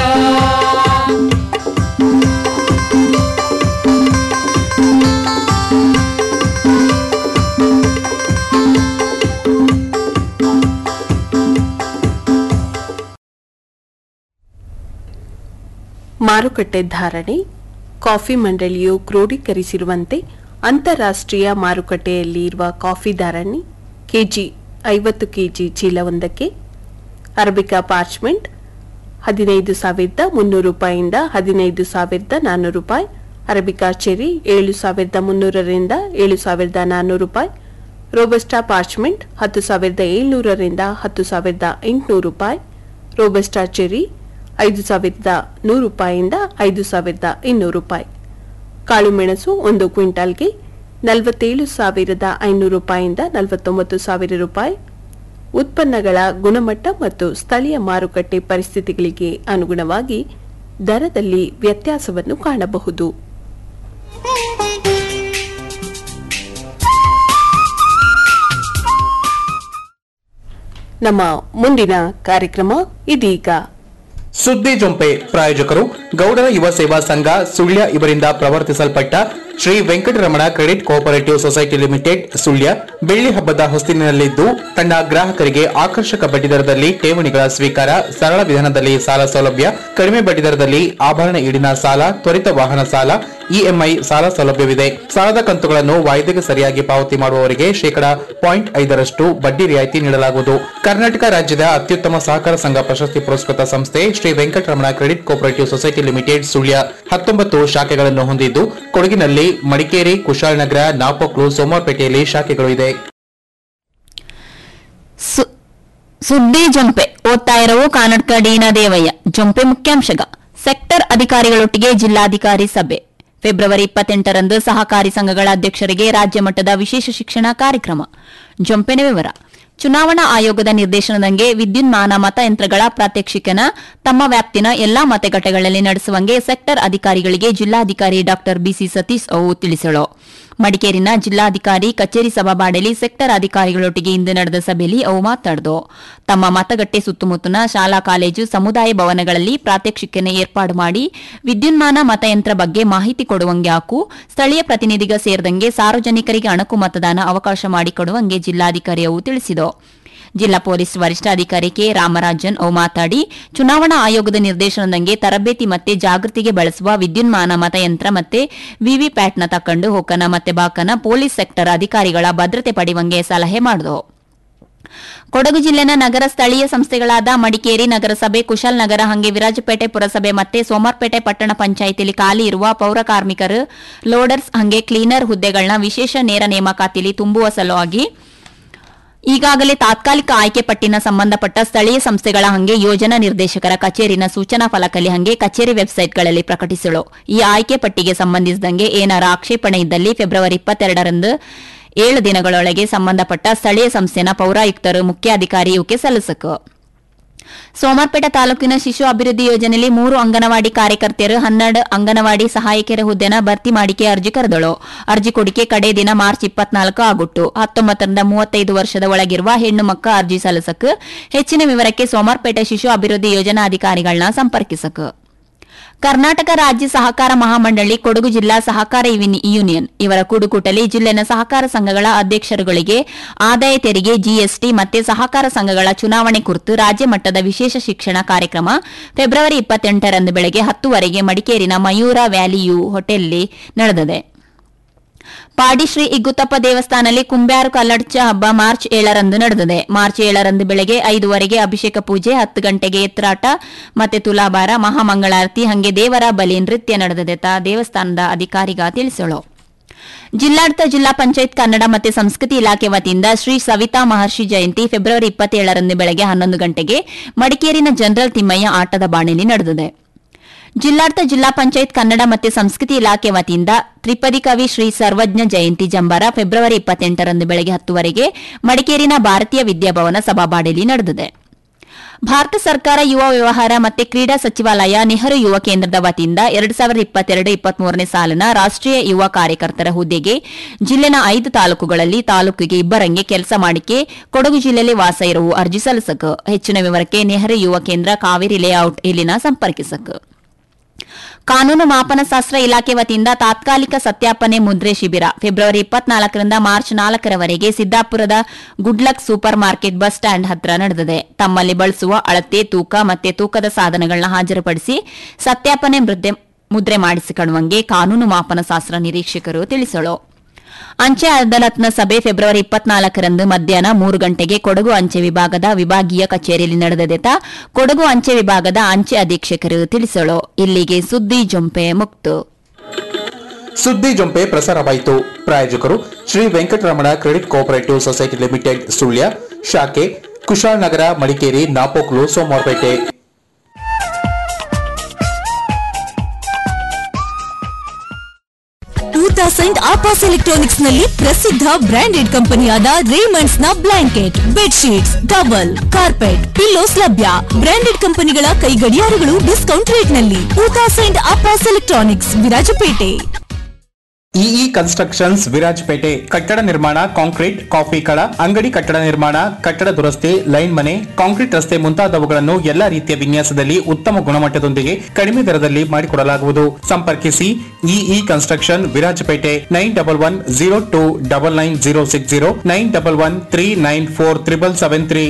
ಮಾರುಕಟ್ಟೆ ಧಾರಣೆ ಕಾಫಿ ಮಂಡಳಿಯು ಕ್ರೋಢೀಕರಿಸಿರುವಂತೆ ಅಂತಾರಾಷ್ಟ್ರೀಯ ಮಾರುಕಟ್ಟೆಯಲ್ಲಿ ಇರುವ ಕಾಫಿ ಧಾರಣೆ ಕೆಜಿ ಐವತ್ತು ಕೆಜಿ ಚೀಲವೊಂದಕ್ಕೆ ಅರಬಿಕಾ ಪಾರ್ಚ್ಮೆಂಟ್ ಹದಿನೈದು ಸಾವಿರದ ಮುನ್ನೂರು ರೂಪಾಯಿಯಿಂದ ಹದಿನೈದು ಸಾವಿರದ ನಾನ್ನೂರು ರೂಪಾಯಿ ಅರಬಿಕಾ ಚೆರಿ ಏಳು ಸಾವಿರದ ಮುನ್ನೂರರಿಂದ ಏಳು ಸಾವಿರದ ನಾನ್ನೂರು ರೂಪಾಯಿ ರೋಬಸ್ಟಾ ಪಾರ್ಚ್ಮೆಂಟ್ ಹತ್ತು ಸಾವಿರದ ಏಳ್ನೂರರಿಂದ ಹತ್ತು ಸಾವಿರದ ಎಂಟುನೂರು ರೂಪಾಯಿ ರೋಬಸ್ಟಾ ಚೆರಿ ಐದು ಸಾವಿರದ ನೂರು ರೂಪಾಯಿಯಿಂದ ಐದು ಸಾವಿರದ ಇನ್ನೂರು ರೂಪಾಯಿ ಕಾಳುಮೆಣಸು ಒಂದು ಕ್ವಿಂಟಾಲ್ಗೆ ನಲವತ್ತೇಳು ಸಾವಿರದ ಐನೂರು ರೂಪಾಯಿಯಿಂದ ನಲವತ್ತೊಂಬತ್ತು ಸಾವಿರ ರೂಪಾಯಿ ಉತ್ಪನ್ನಗಳ ಗುಣಮಟ್ಟ ಮತ್ತು ಸ್ಥಳೀಯ ಮಾರುಕಟ್ಟೆ ಪರಿಸ್ಥಿತಿಗಳಿಗೆ ಅನುಗುಣವಾಗಿ ದರದಲ್ಲಿ ವ್ಯತ್ಯಾಸವನ್ನು ಕಾಣಬಹುದು ನಮ್ಮ ಮುಂದಿನ ಕಾರ್ಯಕ್ರಮ ಇದೀಗ ಸುದ್ದಿ ಜೊಂಪೆ ಪ್ರಾಯೋಜಕರು ಗೌಡರ ಯುವ ಸೇವಾ ಸಂಘ ಸುಳ್ಯ ಇವರಿಂದ ಪ್ರವರ್ತಿಸಲ್ಪಟ್ಟ Shri Venkataramana credit cooperative society limited Sullia ಬೆಳ್ಳಿ ಹಬ್ಬದ ಹೊಸ್ತಿಲಿನಲ್ಲಿದ್ದು ತನ್ನ ಗ್ರಾಹಕರಿಗೆ ಆಕರ್ಷಕ ಬಡ್ಡಿದರದಲ್ಲಿ ಠೇವಣಿಗಳ ಸ್ವೀಕಾರ ಸರಳ ವಿಧಾನದಲ್ಲಿ ಸಾಲ ಸೌಲಭ್ಯ ಕಡಿಮೆ ಬಡ್ಡಿದರದಲ್ಲಿ ಆಭರಣ ಈಡಿನ ಸಾಲ ತ್ವರಿತ ವಾಹನ ಸಾಲ ಇಎಂಐ ಸಾಲ ಸೌಲಭ್ಯವಿದೆ ಸಾಲದ ಕಂತುಗಳನ್ನು ವಾಯ್ದೆಗೆ ಸರಿಯಾಗಿ ಪಾವತಿ ಮಾಡುವವರಿಗೆ ಶೇಕಡಾ ಪಾಯಿಂಟ್ ಐದರಷ್ಟು ಬಡ್ಡಿ ರಿಯಾಯಿತಿ ನೀಡಲಾಗುವುದು ಕರ್ನಾಟಕ ರಾಜ್ಯದ ಅತ್ಯುತ್ತಮ ಸಹಕಾರ ಸಂಘ ಪ್ರಶಸ್ತಿ ಪುರಸ್ಕೃತ ಸಂಸ್ಥೆ Shri Venkataramana credit cooperative society limited Sullia ಹತ್ತೊಂಬತ್ತು ಶಾಖೆಗಳನ್ನು ಹೊಂದಿದ್ದು ಕೊಡಗಿನಲ್ಲಿ ಮಡಿಕೇರಿ ಕುಶಾಲನಗರ ನಾಪೋಕ್ಲು ಸೋಮವಾರಪೇಟೆಯಲ್ಲಿ ಶಾಖೆಗಳು ಇದೆ ಸು- ಸುದ್ದಿ ಜೊಂಪೆ ಓದ್ತಾ ಇರವು ಕಾನಡ್ಕ ಡಿನ ದೇವಯ್ಯ ಜೊಂಪೆ ಮುಖ್ಯಾಂಶಗ ಸೆಕ್ಟರ್ ಅಧಿಕಾರಿಗಳೊಟ್ಟಿಗೆ ಜಿಲ್ಲಾಧಿಕಾರಿ ಸಭೆ ಫೆಬ್ರವರಿ ಇಪ್ಪತ್ತೆಂಟರಂದು ಸಹಕಾರಿ ಸಂಘಗಳ ಅಧ್ಯಕ್ಷರಿಗೆ ರಾಜ್ಯ ಮಟ್ಟದ ವಿಶೇಷ ಶಿಕ್ಷಣ ಕಾರ್ಯಕ್ರಮ ಜೊಂಪೆನ ವಿವರ ಚುನಾವಣಾ ಆಯೋಗದ ನಿರ್ದೇಶನದಂಗೆ ವಿದ್ಯುನ್ಮಾನ ಮತಯಂತ್ರಗಳ ಪ್ರಾತ್ಯಕ್ಷಿಕನ ತಮ್ಮ ವ್ಯಾಪ್ತಿನ ಎಲ್ಲಾ ಮತಗಟ್ಟೆಗಳಲ್ಲಿ ನಡೆಸುವಂಗೆ ಸೆಕ್ಟರ್ ಅಧಿಕಾರಿಗಳಿಗೆ ಜಿಲ್ಲಾಧಿಕಾರಿ ಡಾ ಬಿಸಿ ಸತೀಶ್ ಅವು ತಿಳಿಸಳು ಮಡಿಕೇರಿನ ಜಿಲ್ಲಾಧಿಕಾರಿ ಕಚೇರಿ ಸಭಾಬಾಡಲಿ ಸೆಕ್ಟರ್ ಅಧಿಕಾರಿಗಳೊಟ್ಟಿಗೆ ಇಂದು ನಡೆದ ಸಭೆಯಲ್ಲಿ ಅವು ಮಾತನಾಡಿದು ತಮ್ಮ ಮತಗಟ್ಟೆ ಸುತ್ತಮುತ್ತಲಿನ ಶಾಲಾ ಕಾಲೇಜು ಸಮುದಾಯ ಭವನಗಳಲ್ಲಿ ಪ್ರಾತ್ಯಕ್ಷಿಕೆನ ಏರ್ಪಾಡು ಮಾಡಿ ವಿದ್ಯುನ್ಮಾನ ಮತಯಂತ್ರ ಬಗ್ಗೆ ಮಾಹಿತಿ ಕೊಡುವಂಗೆ ಹಾಕು ಸ್ಥಳೀಯ ಪ್ರತಿನಿಧಿಗ ಸೇರಿದಂಗೆ ಸಾರ್ವಜನಿಕರಿಗೆ ಅಣಕು ಮತದಾನ ಅವಕಾಶ ಮಾಡಿಕೊಡುವಂಗೆ ಜಿಲ್ಲಾಧಿಕಾರಿ ಅವು ತಿಳಿಸಿದರು ಜಿಲ್ಲಾ ಪೊಲೀಸ್ ವರಿಷ್ಠಾಧಿಕಾರಿ ಕೆ ರಾಮರಾಜನ್ ಅವು ಮಾತಾಡಿ ಚುನಾವಣಾ ಆಯೋಗದ ನಿರ್ದೇಶನದಂಗೆ ತರಬೇತಿ ಮತ್ತೆ ಜಾಗೃತಿಗೆ ಬಳಸುವ ವಿದ್ಯುನ್ಮಾನ ಮತಯಂತ್ರ ಮತ್ತೆ ವಿವಿಪ್ಯಾಟ್ನ ತಕ್ಕಂಡು ಹೋಕನ ಮತ್ತೆ ಬಾಕನ ಪೊಲೀಸ್ ಸೆಕ್ಟರ್ ಅಧಿಕಾರಿಗಳ ಭದ್ರತೆ ಪಡೆಯುವಂಗೆ ಸಲಹೆ ಮಾಡಿದವು ಕೊಡಗು ಜಿಲ್ಲೆನ ನಗರ ಸ್ಥಳೀಯ ಸಂಸ್ಥೆಗಳಾದ ಮಡಿಕೇರಿ ನಗರಸಭೆ ಕುಶಾಲನಗರ ಹಂಗೆ ವಿರಾಜಪೇಟೆ ಪುರಸಭೆ ಮತ್ತೆ ಸೋಮವಾರಪೇಟೆ ಪಟ್ಟಣ ಪಂಚಾಯಿತಿಯಲ್ಲಿ ಖಾಲಿ ಇರುವ ಪೌರ ಕಾರ್ಮಿಕರು ಲೋಡರ್ಸ್ ಹಂಗೆ ಕ್ಲೀನರ್ ಹುದ್ದೆಗಳನ್ನ ವಿಶೇಷ ನೇರ ನೇಮಕಾತಿಯಲ್ಲಿ ತುಂಬುವ ಸಲುವಾಗಿ ಈಗಾಗಲೇ ತಾತ್ಕಾಲಿಕ ಆಯ್ಕೆ ಪಟ್ಟಿನ ಸಂಬಂಧಪಟ್ಟ ಸ್ಥಳೀಯ ಸಂಸ್ಥೆಗಳ ಹಂಗೆ ಯೋಜನಾ ನಿರ್ದೇಶಕರ ಕಚೇರಿನ ಸೂಚನಾ ಫಲಕಲಿ ಹಂಗೆ ಕಚೇರಿ ವೆಬ್ಸೈಟ್ಗಳಲ್ಲಿ ಪ್ರಕಟಿಸಲು ಈ ಆಯ್ಕೆ ಪಟ್ಟಿಗೆ ಸಂಬಂಧಿಸಿದಂಗೆ ಏನಾರ ಆಕ್ಷೇಪಣೆ ಇದ್ದಲ್ಲಿ ಫೆಬ್ರವರಿ ಇಪ್ಪತ್ತೆರಡರಂದು ಏಳು ದಿನಗಳೊಳಗೆ ಸಂಬಂಧಪಟ್ಟ ಸ್ಥಳೀಯ ಸಂಸ್ಥೆನ ಪೌರಾಯುಕ್ತರು ಮುಖ್ಯಾಧಿಕಾರಿ ಇವಕ್ಕೆ ಸಲ್ಲಿಸಕು ಸೋಮವಾರಪೇಟೆ ತಾಲೂಕಿನ ಶಿಶು ಅಭಿವೃದ್ಧಿ ಯೋಜನೆಯಲ್ಲಿ ಮೂರು ಅಂಗನವಾಡಿ ಕಾರ್ಯಕರ್ತೆಯರು ಹನ್ನೆರಡು ಅಂಗನವಾಡಿ ಸಹಾಯಕಿಯರ ಹುದ್ದೆನ ಭರ್ತಿ ಮಾಡಿಕೆ ಅರ್ಜಿ ಕರೆದಳು ಅರ್ಜಿ ಕೊಡಿಕೆ ಕಡೆ ದಿನ ಮಾರ್ಚ್ ಇಪ್ಪತ್ನಾಲ್ಕು ಆಗುಟ್ಟು ಹತ್ತೊಂಬತ್ತರಿಂದ ಮೂವತ್ತೈದು ವರ್ಷದ ಒಳಗಿರುವ ಹೆಣ್ಣು ಮಕ್ಕ ಅರ್ಜಿ ಸಲ್ಲಿಸಕ್ ಹೆಚ್ಚಿನ ವಿವರಕ್ಕೆ ಸೋಮವಾರಪೇಟೆ ಶಿಶು ಅಭಿವೃದ್ಧಿ ಯೋಜನಾ ಅಧಿಕಾರಿಗಳನ್ನ ಸಂಪರ್ಕಿಸಕ್ ಕರ್ನಾಟಕ ರಾಜ್ಯ ಸಹಕಾರ ಮಹಾಮಂಡಳಿ ಕೊಡಗು ಜಿಲ್ಲಾ ಸಹಕಾರ ಯೂನಿ- ಯೂನಿಯನ್ ಇವರ ಕೂಡುಕೂಟಲಿ ಜಿಲ್ಲೆನ ಸಹಕಾರ ಸಂಘಗಳ ಅಧ್ಯಕ್ಷರುಗಳಿಗೆ ಆದಾಯ ತೆರಿಗೆ ಜಿಎಸ್ಟಿ ಮತ್ತೆ ಸಹಕಾರ ಸಂಘಗಳ ಚುನಾವಣೆ ಕುರಿತು ರಾಜ್ಯ ಮಟ್ಟದ ವಿಶೇಷ ಶಿಕ್ಷಣ ಕಾರ್ಯಕ್ರಮ ಫೆಬ್ರವರಿ ಇಪ್ಪತ್ತೆಂಟರಂದು ಬೆಳಗ್ಗೆ ಹತ್ತುವರೆಗೆ ಮಡಿಕೇರಿನ ಮಯೂರ ವ್ಯಾಲಿಯು ಹೋಟೆಲ್ನಲ್ಲಿ ನಡೆದಿದೆ ಪಾಡಿ ಶ್ರೀ ಇಗ್ಗುತ್ತಪ್ಪ ದೇವಸ್ಥಾನದಲ್ಲಿ ಕುಂಬ್ಯಾರು ಕಲ್ಲಡ್ಚ ಹಬ್ಬ ಮಾರ್ಚ್ ಏಳರಂದು ನಡೆದಿದೆ ಮಾರ್ಚ್ ಏಳರಂದು ಬೆಳಗ್ಗೆ ಐದುವರೆಗೆ ಅಭಿಷೇಕ ಪೂಜೆ ಹತ್ತು ಗಂಟೆಗೆ ಎತ್ತರಾಟ ಮತ್ತೆ ತುಲಾಭಾರ ಮಹಾಮಂಗಳಾರತಿ ಹಂಗೆ ದೇವರ ಬಲಿ ನೃತ್ಯ ನಡೆದಿದೆ ತಾ ದೇವಸ್ಥಾನದ ಅಧಿಕಾರಿಗ ತಿಳಿಸಳು ಜಿಲ್ಲಾಡಳಿತ ಜಿಲ್ಲಾ ಪಂಚಾಯತ್ ಕನ್ನಡ ಮತ್ತು ಸಂಸ್ಕೃತಿ ಇಲಾಖೆ ವತಿಯಿಂದ ಶ್ರೀ ಸವಿತಾ ಮಹರ್ಷಿ ಜಯಂತಿ ಫೆಬ್ರವರಿ ಇಪ್ಪತ್ತೇಳರಂದು ಬೆಳಗ್ಗೆ ಹನ್ನೊಂದು ಗಂಟೆಗೆ ಮಡಿಕೇರಿನ ಜನರಲ್ ತಿಮ್ಮಯ್ಯ ಆಟದ ಬಾಣೆಯಲ್ಲಿ ನಡೆದಿದೆ ಜಿಲ್ಲಾಡಳಿತ ಜಿಲ್ಲಾ ಪಂಚಾಯತ್ ಕನ್ನಡ ಮತ್ತು ಸಂಸ್ಕೃತಿ ಇಲಾಖೆ ವತಿಯಿಂದ ತ್ರಿಪದಿ ಕವಿ ಶ್ರೀ ಸರ್ವಜ್ಞ ಜಯಂತಿ ಜಂಬಾರ ಫೆಬ್ರವರಿ ಇಪ್ಪತ್ತೆಂಟರಂದು ಬೆಳಗ್ಗೆ ಹತ್ತುವರೆಗೆ ಮಡಿಕೇರಿನ ಭಾರತೀಯ ವಿದ್ಯಾಭವನ ಸಭಾಬಾಡಿಯಲ್ಲಿ ನಡೆದಿದೆ ಭಾರತ ಸರ್ಕಾರ ಯುವ ವ್ಯವಹಾರ ಮತ್ತು ಕ್ರೀಡಾ ಸಚಿವಾಲಯ ನೆಹರು ಯುವ ಕೇಂದ್ರದ ವತಿಯಿಂದ ಎರಡು ಸಾವಿರದ ಇಪ್ಪತ್ತೆರಡು ಇಪ್ಪತ್ಮೂರನೇ ಸಾಲಿನ ರಾಷ್ಟ್ರೀಯ ಯುವ ಕಾರ್ಯಕರ್ತರ ಹುದ್ದೆಗೆ ಜಿಲ್ಲೆನ ಐದು ತಾಲೂಕುಗಳಲ್ಲಿ ತಾಲೂಕಿಗೆ ಇಬ್ಬರಂಗೆ ಕೆಲಸ ಮಾಡಿಕೆ ಕೊಡಗು ಜಿಲ್ಲೆಯಲ್ಲಿ ವಾಸ ಇರುವ ಅರ್ಜಿ ಸಲ್ಲಿಸಕ ಹೆಚ್ಚಿನ ವಿವರಕ್ಕೆ ನೆಹರು ಯುವ ಕೇಂದ್ರ ಕಾವೇರಿ ಲೇಔಟ್ ಇಲ್ಲಿನ ಸಂಪರ್ಕಿಸಕ ಕಾನೂನು ಮಾಪನಶಾಸ್ತ್ರ ಇಲಾಖೆ ವತಿಯಿಂದ ತಾತ್ಕಾಲಿಕ ಸತ್ಯಾಪನೆ ಮುದ್ರೆ ಶಿಬಿರ ಫೆಬ್ರವರಿ ಇಪ್ಪತ್ನಾಲ್ಕರಿಂದ ಮಾರ್ಚ್ ನಾಲ್ಕರವರೆಗೆ ಸಿದ್ದಾಪುರದ good luck supermarket bus stand ಹತ್ರ ನಡೆದಿದೆ ತಮ್ಮಲ್ಲಿ ಬಳಸುವ ಅಳತೆ ತೂಕ ಮತ್ತೆ ತೂಕದ ಸಾಧನಗಳನ್ನ ಹಾಜರುಪಡಿಸಿ ಸತ್ಯಾಪನೆ ಮುದ್ರೆ- ಮುದ್ರೆ ಮಾಡಿಸಿಕೊಳ್ಳುವಂಗೆ ಕಾನೂನು ಮಾಪನಶಾಸ್ತ್ರ ನಿರೀಕ್ಷಕರು ತಿಳಿಸಲು ಅಂಚೆ ಅದಾಲತ್ನ ಸಭೆ ಫೆಬ್ರವರಿ ಇಪ್ಪತ್ನಾಲ್ಕರಂದು ಮಧ್ಯಾಹ್ನ ಮೂರು ಗಂಟೆಗೆ ಕೊಡಗು ಅಂಚೆ ವಿಭಾಗದ ವಿಭಾಗೀಯ ಕಚೇರಿಯಲ್ಲಿ ನಡೆದಿದೆ ತಾ ಕೊಡಗು ಅಂಚೆ ವಿಭಾಗದ ಅಂಚೆ ಅಧೀಕ್ಷಕರು ತಿಳಿಸಲು ಇಲ್ಲಿಗೆ ಸುದ್ದಿ ಜೊಂಪೆ ಮುಕ್ತು ಸುದ್ದಿ ಜೊಂಪೆ ಪ್ರಸಾರವಾಯಿತು ಪ್ರಾಯೋಜಕರು Shri Venkataramana credit cooperative society limited Sullia ಶಾಖೆ ಕುಶಾಲನಗರ ಮಡಿಕೇರಿ ನಾಪೋಕ್ಲು ಸೋಮವಾರಪೇಟೆ ಟೂ ತೌಸಂಡ್ ಆಪಾಸ್ ಎಲೆಕ್ಟ್ರಾನಿಕ್ಸ್ ನಲ್ಲಿ ಪ್ರಸಿದ್ಧ ಬ್ರಾಂಡೆಡ್ ಕಂಪನಿಯಾದ ರೇಮಂಡ್ಸ್ ನ blanket bedsheets towel carpet pillows ಲಭ್ಯ ಬ್ರಾಂಡೆಡ್ ಕಂಪನಿಗಳ ಕೈ ಗಡಿಯಾರಗಳು ಡಿಸ್ಕೌಂಟ್ ರೇಟ್ ನಲ್ಲಿ ಟೂ ತೌಸಂಡ್ ಆಪಾಸ್ electronics Virajpet EE constructions Virajpet ಕಟ್ಟಡ ನಿರ್ಮಾಣ ಕಾಂಕ್ರೀಟ್ ಕಾಫಿ ಕಳ ಅಂಗಡಿ ಕಟ್ಟಡ ನಿರ್ಮಾಣ ಕಟ್ಟಡ ದುರಸ್ತಿ ಲೈನ್ ಮನೆ ಕಾಂಕ್ರೀಟ್ ರಸ್ತೆ ಮುಂತಾದವುಗಳನ್ನು ಎಲ್ಲಾ ರೀತಿಯ ವಿನ್ಯಾಸದಲ್ಲಿ ಉತ್ತಮ ಗುಣಮಟ್ಟದೊಂದಿಗೆ ಕಡಿಮೆ ದರದಲ್ಲಿ ಮಾಡಿಕೊಡಲಾಗುವುದು ಸಂಪರ್ಕಿಸಿ EE construction Virajpet nine double one zero two double nine zero six zero nine double one three nine four triple seven three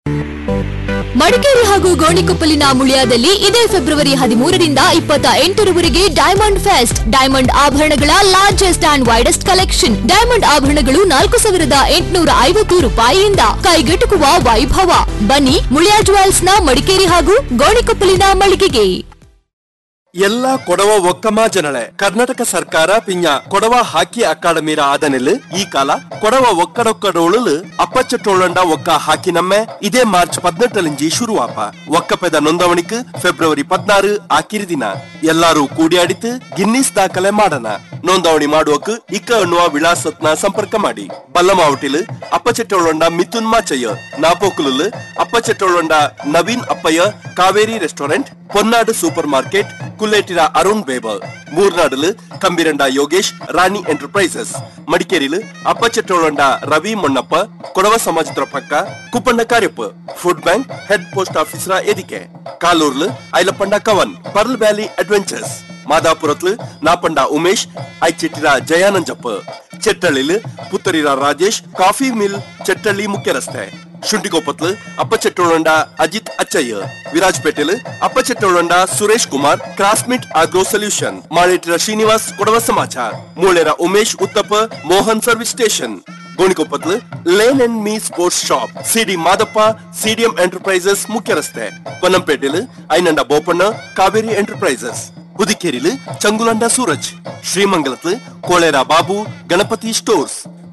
Madikeri ಹಾಗೂ ಗೋಣಿಕೊಪ್ಪಲಿನ ಮುಳಿಯಾದಲ್ಲಿ ಇದೇ ಫೆಬ್ರವರಿ ಹದಿಮೂರರಿಂದ ಇಪ್ಪತ್ತ ಎಂಟರವರೆಗೆ ಡೈಮಂಡ್ ಫೆಸ್ಟ್ ಡೈಮಂಡ್ ಆಭರಣಗಳ largest and widest collection diamond ಆಭರಣಗಳು ನಾಲ್ಕು ಸಾವಿರದ ಎಂಟುನೂರ ಐವತ್ತು ರೂಪಾಯಿಯಿಂದ ಕೈಗೆಟುಕುವ ವೈಭವ ಬನ್ನಿ ಮುಳಿಯಾ ಜುವೆಲ್ಸ್ ನ ಮಡಿಕೇರಿ ಹಾಗೂ ಗೋಣಿಕೊಪ್ಪಲಿನ ಮಳಿಗೆಗೆ ಎಲ್ಲ ಕೊಡವ ಒಕ್ಕಮ ಜನಳೆ ಕರ್ನಾಟಕ ಸರ್ಕಾರ ಪಿಂಜ ಕೊಡವ ಹಾಕಿ ಅಕಾಡೆಮಿರ ಆದನೆಲ್ ಈ ಕಾಲ ಕೊಡವ ಒಕ್ಕಡೊಕ್ಕಡೊಳಲು ಅಪ್ಪಚ್ಚಟ್ಟೊಳ್ಳಂಡ ಒಕ್ಕ ಹಾಕಿ ನಮ್ಮೆ ಇದೇ ಮಾರ್ಚ್ ಪದ್ನೆಟ್ಟಲಿಂಜಿ ಶುರುವಾಪ ಒಕ್ಕಪೆದ ನೋಂದವಣಿಕ್ ಫೆಬ್ರವರಿ ಪದ್ನಾರು ಆಕಿರಿ ದಿನ ಎಲ್ಲಾರು ಕೂಡಿಯಾಡಿತು ಗಿನ್ನಿಸ್ ದಾಖಲೆ ಮಾಡಣ ನೋಂದವಣಿ ಮಾಡುವಕ್ ಇಕ್ಕ ಅನ್ನುವ ವಿಳಾಸತ್ನ ಸಂಪರ್ಕ ಮಾಡಿ ಬಲ್ಲಮಾವಟಿಲ್ ಅಪ್ಪಚೆಟ್ಟೊಳ್ಳೊಂಡ ಮಿಥುನ್ ಮಾಚಯ್ಯ ನಾಪೋಕುಲಲ್ ಅಪ್ಪಚೆಟ್ಟೊಳ್ಳೊಂಡ ನವೀನ್ ಅಪ್ಪಯ್ಯ ಕಾವೇರಿ ರೆಸ್ಟೋರೆಂಟ್ பொன்னாடு சூப்பர் மார்க்கெட் குல்லேட்டிரா அருண் பேபர் மூர்நாடுல கம்பிரண்டா யோகேஷ் ராணி ಎಂಟರ್ಪ್ರೈಸಸ್ ಮಡಿಕೇರಿಲು ಅಪ್ಪಚೆಟ್ಟೊಳಂಡ ರವಿ ಮೊನ್ನಪ್ಪ ಕೊಡವ ಸಮಾಜದ ಪಕ್ಕ Kuppanna Kariappa food bank head post ಆಫೀಸರ ಎದಿಕೆ ಕಾಲೂರ್ಲು Ailappanda Kavan pearl valley adventures ಮಾದಾಪುರತ್ಲು ನಾಪಂಡ ಉಮೇಶ್ ಐಚಿಟ್ಟಿರ ಜಯಾನಂಜಪ್ಪ ಚೆಟ್ಟಳ್ಳಿಲು ಪುತ್ತರಿರ ರಾಜೇಶ್ ಕಾಫಿ ಮಿಲ್ ಚೆಟ್ಟಳ್ಳಿ ಮುಖ್ಯ ರಸ್ತೆ ಶುಂಠಿಕೊಪ್ಪತ್ಲು ಅಪ್ಪಚೆಟ್ಟೊಳಂಡ ಅಜಿತ್ ಅಚ್ಚಯ್ಯ ವಿರಾಜ್ಪೇಟೆಲ್ ಅಪ್ಪಚೆಟ್ಟೊಳಂಡ ಸುರೇಶ್ ಕುಮಾರ್ ಕ್ರಾಸ್ಮಿಟ್ ಆಗ್ರೋ ಸೊಲ್ಯೂಷನ್ ಮಾಳೇಟಿರ ಶ್ರೀನಿವಾಸ್ ಕೊಡವ ಸಮಾಚಾರ ಮೂಳೆರ ಉಮೇಶ್ ಉತ್ತಪ್ಪ ಮೋಹನ್ ಸರ್ವಿಸ್ ಸ್ಟೇಷನ್ ಗೋಣಿಕೊಪ್ಪತ್ಲು lane and me sports shop CD Madappa CDM enterprises ಮುಖ್ಯ ರಸ್ತೆ ಪೊನ್ನಂಪೇಟೆಲ್ ಐನಂಡ ಬೋಪಣ್ಣ ಕಾವೇರಿ ಎಂಟರ್ಪ್ರೈಸಸ್ புதுக்கேரியில் சங்குலண்டா சூரஜ் ஸ்ரீமங்கலத்து கோளேரா பாபு கணபதி ஸ்டோர்ஸ்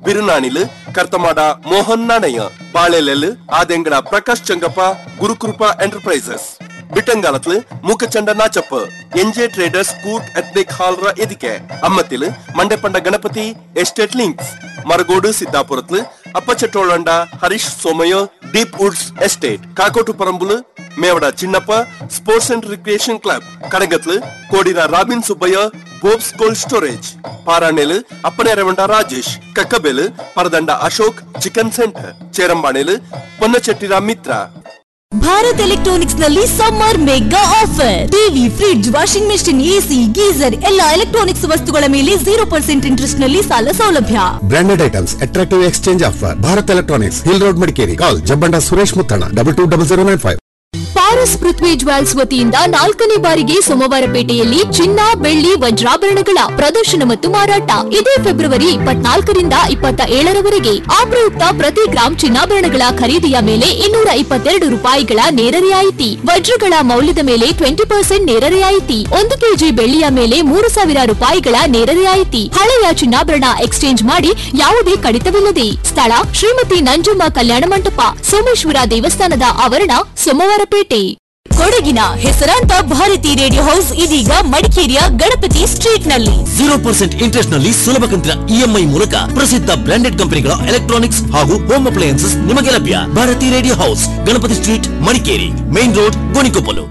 ಬಿರುನಾಣಿಲ್ ಕರ್ತಮಾಡ ಮೋಹನ್ ನಾಣಯ್ಯ ಬಾಳೆಲೆಲ್ ಆದೆಂಗಡ ಪ್ರಕಾಶ್ ಚಂಗಪ್ಪ ಗುರುಕೃಪಾ ಎಂಟರ್ಪ್ರೈಸಸ್ ಬಿಟ್ಟಂಗಾಲತ್ಲು ಮೂಕಚಂಡ ನಾಚಪ್ಪ ಎನ್ಜೆ ಟ್ರೇಡರ್ಸ್ ಕೂಟ್ ಎತ್ನಿಕ್ ಹಾಲ್ ರ ಎದಿಕೆ ಅಮ್ಮತಿಲ್ ಮಂಡೆಪಂಡ ಗಣಪತಿ ಎಸ್ಟೇಟ್ ಲಿಂಕ್ಸ್ ಮರಗೋಡು ಸಿದ್ದಾಪುರತ್ಲು Appachettolanda Harish Somaiah deep woods estate ಕಾಕೋಟು ಪರಂಬುಲು Mevada Chinnappa sports and recreation club ಕಡಗತ್ಲು ಕೋಡಿರ robin Subbaiah Bob's cold storage ಪಾರಾಣೆಲ್ ಅಪ್ಪನೇರವಂಡ ರಾಜೇಶ್ ಕಕ್ಕಬೆಲ್ ಪರದಂಡ ಅಶೋಕ್ ಚಿಕನ್ ಸೆಂಟರ್ ಚೇರಂಬಾಣೆಲ್ ಪೊನ್ನಚೆಟ್ಟಿರ ಮಿತ್ರ ಭಾರತ್ ಎಲೆಕ್ಟ್ರಾನಿಕ್ಸ್ ನಲ್ಲಿ summer mega offer TV fridge washing machine AC geyser ಎಲ್ಲ ಎಲೆಕ್ಟ್ರಾನಿಕ್ಸ್ ವಸ್ತುಗಳ ಮೇಲೆ ಜೀರೋ ಪರ್ಸೆಂಟ್ ಇಂಟ್ರೆಸ್ಟ್ ನಲ್ಲಿ ಸಾಲ ಸೌಲಭ್ಯ branded items attractive exchange offer Bharat electronics hill road Madikeri call Jabbanda Suresh Muthanna double two double zero nine five Paras Prithvi jewels ವತಿಯಿಂದ ನಾಲ್ಕನೇ ಬಾರಿಗೆ ಸೋಮವಾರಪೇಟೆಯಲ್ಲಿ ಚಿನ್ನ ಬೆಳ್ಳಿ ವಜ್ರಾಭರಣಗಳ ಪ್ರದರ್ಶನ ಮತ್ತು ಮಾರಾಟ ಇದೇ ಫೆಬ್ರವರಿ ಇಪ್ಪತ್ನಾಲ್ಕರಿಂದ ಇಪ್ಪತ್ತ ಏಳರವರೆಗೆ ಆ ಪ್ರಯುಕ್ತ ಪ್ರತಿ ಗ್ರಾಂ ಚಿನ್ನಾಭರಣಗಳ ಖರೀದಿಯ ಮೇಲೆ ಇನ್ನೂರ ಇಪ್ಪತ್ತೆರಡು ರೂಪಾಯಿಗಳ ನೇರ ರಿಯಾಯಿತಿ ವಜ್ರಗಳ ಮೌಲ್ಯದ ಮೇಲೆ ಟ್ವೆಂಟಿ ಪರ್ಸೆಂಟ್ ನೇರ ರಿಯಾಯಿತಿ ಒಂದು ಕೆಜಿ ಬೆಳ್ಳಿಯ ಮೇಲೆ ಮೂರು ಸಾವಿರ ರೂಪಾಯಿಗಳ ನೇರ ರಿಯಾಯಿತಿ ಹಳೆಯ ಚಿನ್ನಾಭರಣ ಎಕ್ಸ್ಚೇಂಜ್ ಮಾಡಿ ಯಾವುದೇ ಕಡಿತವಿಲ್ಲದೆ ಸ್ಥಳ ಶ್ರೀಮತಿ ನಂಜಮ್ಮ ಕಲ್ಯಾಣ ಮಂಟಪ ಸೋಮೇಶ್ವರ ದೇವಸ್ಥಾನದ ಆವರಣ ಸೋಮವಾರಪೇಟೆ ಕೊಡಗಿನ ಹೆಸರಾಂತ ಭಾರತಿ ರೇಡಿಯೋ ಹೌಸ್ ಇದೀಗ ಮಡಿಕೇರಿಯ ಗಣಪತಿ ಸ್ಟ್ರೀಟ್ ನಲ್ಲಿ ಜೀರೋ ಪರ್ಸೆಂಟ್ ಇಂಟ್ರೆಸ್ಟ್ ನಲ್ಲಿ ಸುಲಭ ಕಂತಿನ ಇಎಂಐ ಮೂಲಕ ಪ್ರಸಿದ್ಧ ಬ್ರಾಂಡೆಡ್ ಕಂಪನಿಗಳ ಎಲೆಕ್ಟ್ರಾನಿಕ್ಸ್ ಹಾಗೂ ಹೋಮ್ ಅಪ್ಲಯನ್ಸಸ್ ನಿಮಗೆ ಲಭ್ಯ Bharathi radio house Ganapathi street Madikeri main road Gonikoppal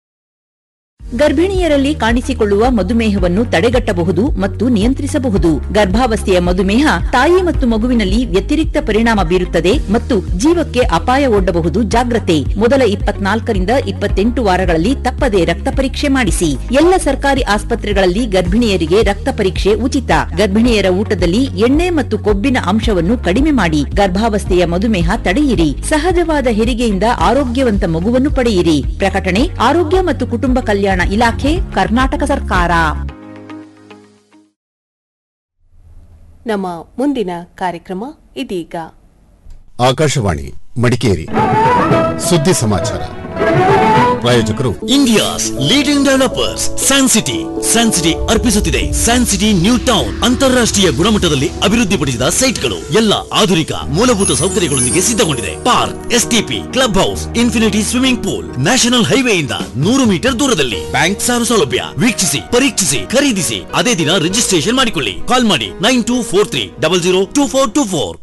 ಗರ್ಭಿಣಿಯರಲ್ಲಿ ಕಾಣಿಸಿಕೊಳ್ಳುವ ಮಧುಮೇಹವನ್ನು ತಡೆಗಟ್ಟಬಹುದು ಮತ್ತು ನಿಯಂತ್ರಿಸಬಹುದು ಗರ್ಭಾವಸ್ಥೆಯ ಮಧುಮೇಹ ತಾಯಿ ಮತ್ತು ಮಗುವಿನಲ್ಲಿ ವ್ಯತಿರಿಕ್ತ ಪರಿಣಾಮ ಬೀರುತ್ತದೆ ಮತ್ತು ಜೀವಕ್ಕೆ ಅಪಾಯ ಒಡ್ಡಬಹುದು ಜಾಗ್ರತೆ ಮೊದಲ ಇಪ್ಪತ್ನಾಲ್ಕರಿಂದ ಇಪ್ಪತ್ತೆಂಟು ವಾರಗಳಲ್ಲಿ ತಪ್ಪದೆ ರಕ್ತ ಪರೀಕ್ಷೆ ಮಾಡಿಸಿ ಎಲ್ಲ ಸರ್ಕಾರಿ ಆಸ್ಪತ್ರೆಗಳಲ್ಲಿ ಗರ್ಭಿಣಿಯರಿಗೆ ರಕ್ತ ಪರೀಕ್ಷೆ ಉಚಿತ ಗರ್ಭಿಣಿಯರ ಊಟದಲ್ಲಿ ಎಣ್ಣೆ ಮತ್ತು ಕೊಬ್ಬಿನ ಅಂಶವನ್ನು ಕಡಿಮೆ ಮಾಡಿ ಗರ್ಭಾವಸ್ಥೆಯ ಮಧುಮೇಹ ತಡೆಯಿರಿ ಸಹಜವಾದ ಹೆರಿಗೆಯಿಂದ ಆರೋಗ್ಯವಂತ ಮಗುವನ್ನು ಪಡೆಯಿರಿ ಪ್ರಕಟಣೆ ಆರೋಗ್ಯ ಮತ್ತು ಕುಟುಂಬ ಕಲ್ಯಾಣ ಇಲಾಖೆ ಕರ್ನಾಟಕ ಸರ್ಕಾರ ನಮ್ಮ ಮುಂದಿನ ಕಾರ್ಯಕ್ರಮ ಇದೀಗ ಆಕಾಶವಾಣಿ ಮಡಿಕೇರಿ ಸುದ್ದಿ ಸಮಾಚಾರ ಪ್ರಾಯೋಜಕರು India's leading developers San City San City ಅರ್ಪಿಸುತ್ತಿದೆ ಸ್ಯಾನ್ ಸಿಟಿ ನ್ಯೂ ಟೌನ್ ಅಂತಾರಾಷ್ಟ್ರೀಯ ಗುಣಮಟ್ಟದಲ್ಲಿ ಅಭಿವೃದ್ಧಿಪಡಿಸಿದ ಸೈಟ್ಗಳು ಎಲ್ಲ ಆಧುನಿಕ ಮೂಲಭೂತ ಸೌಕರ್ಯಗಳೊಂದಿಗೆ ಸಿದ್ಧಗೊಂಡಿದೆ park STP club house infinity swimming pool national ಹೈವೇಯಿಂದ ನೂರು ಮೀಟರ್ ದೂರದಲ್ಲಿ ಬ್ಯಾಂಕ್ ಸಾಲ ಸೌಲಭ್ಯ ವೀಕ್ಷಿಸಿ ಪರೀಕ್ಷಿಸಿ ಖರೀದಿಸಿ ಅದೇ ದಿನ ರಿಜಿಸ್ಟ್ರೇಷನ್ ಮಾಡಿಕೊಳ್ಳಿ ಕಾಲ್ ಮಾಡಿ nine two four three double zero two four two four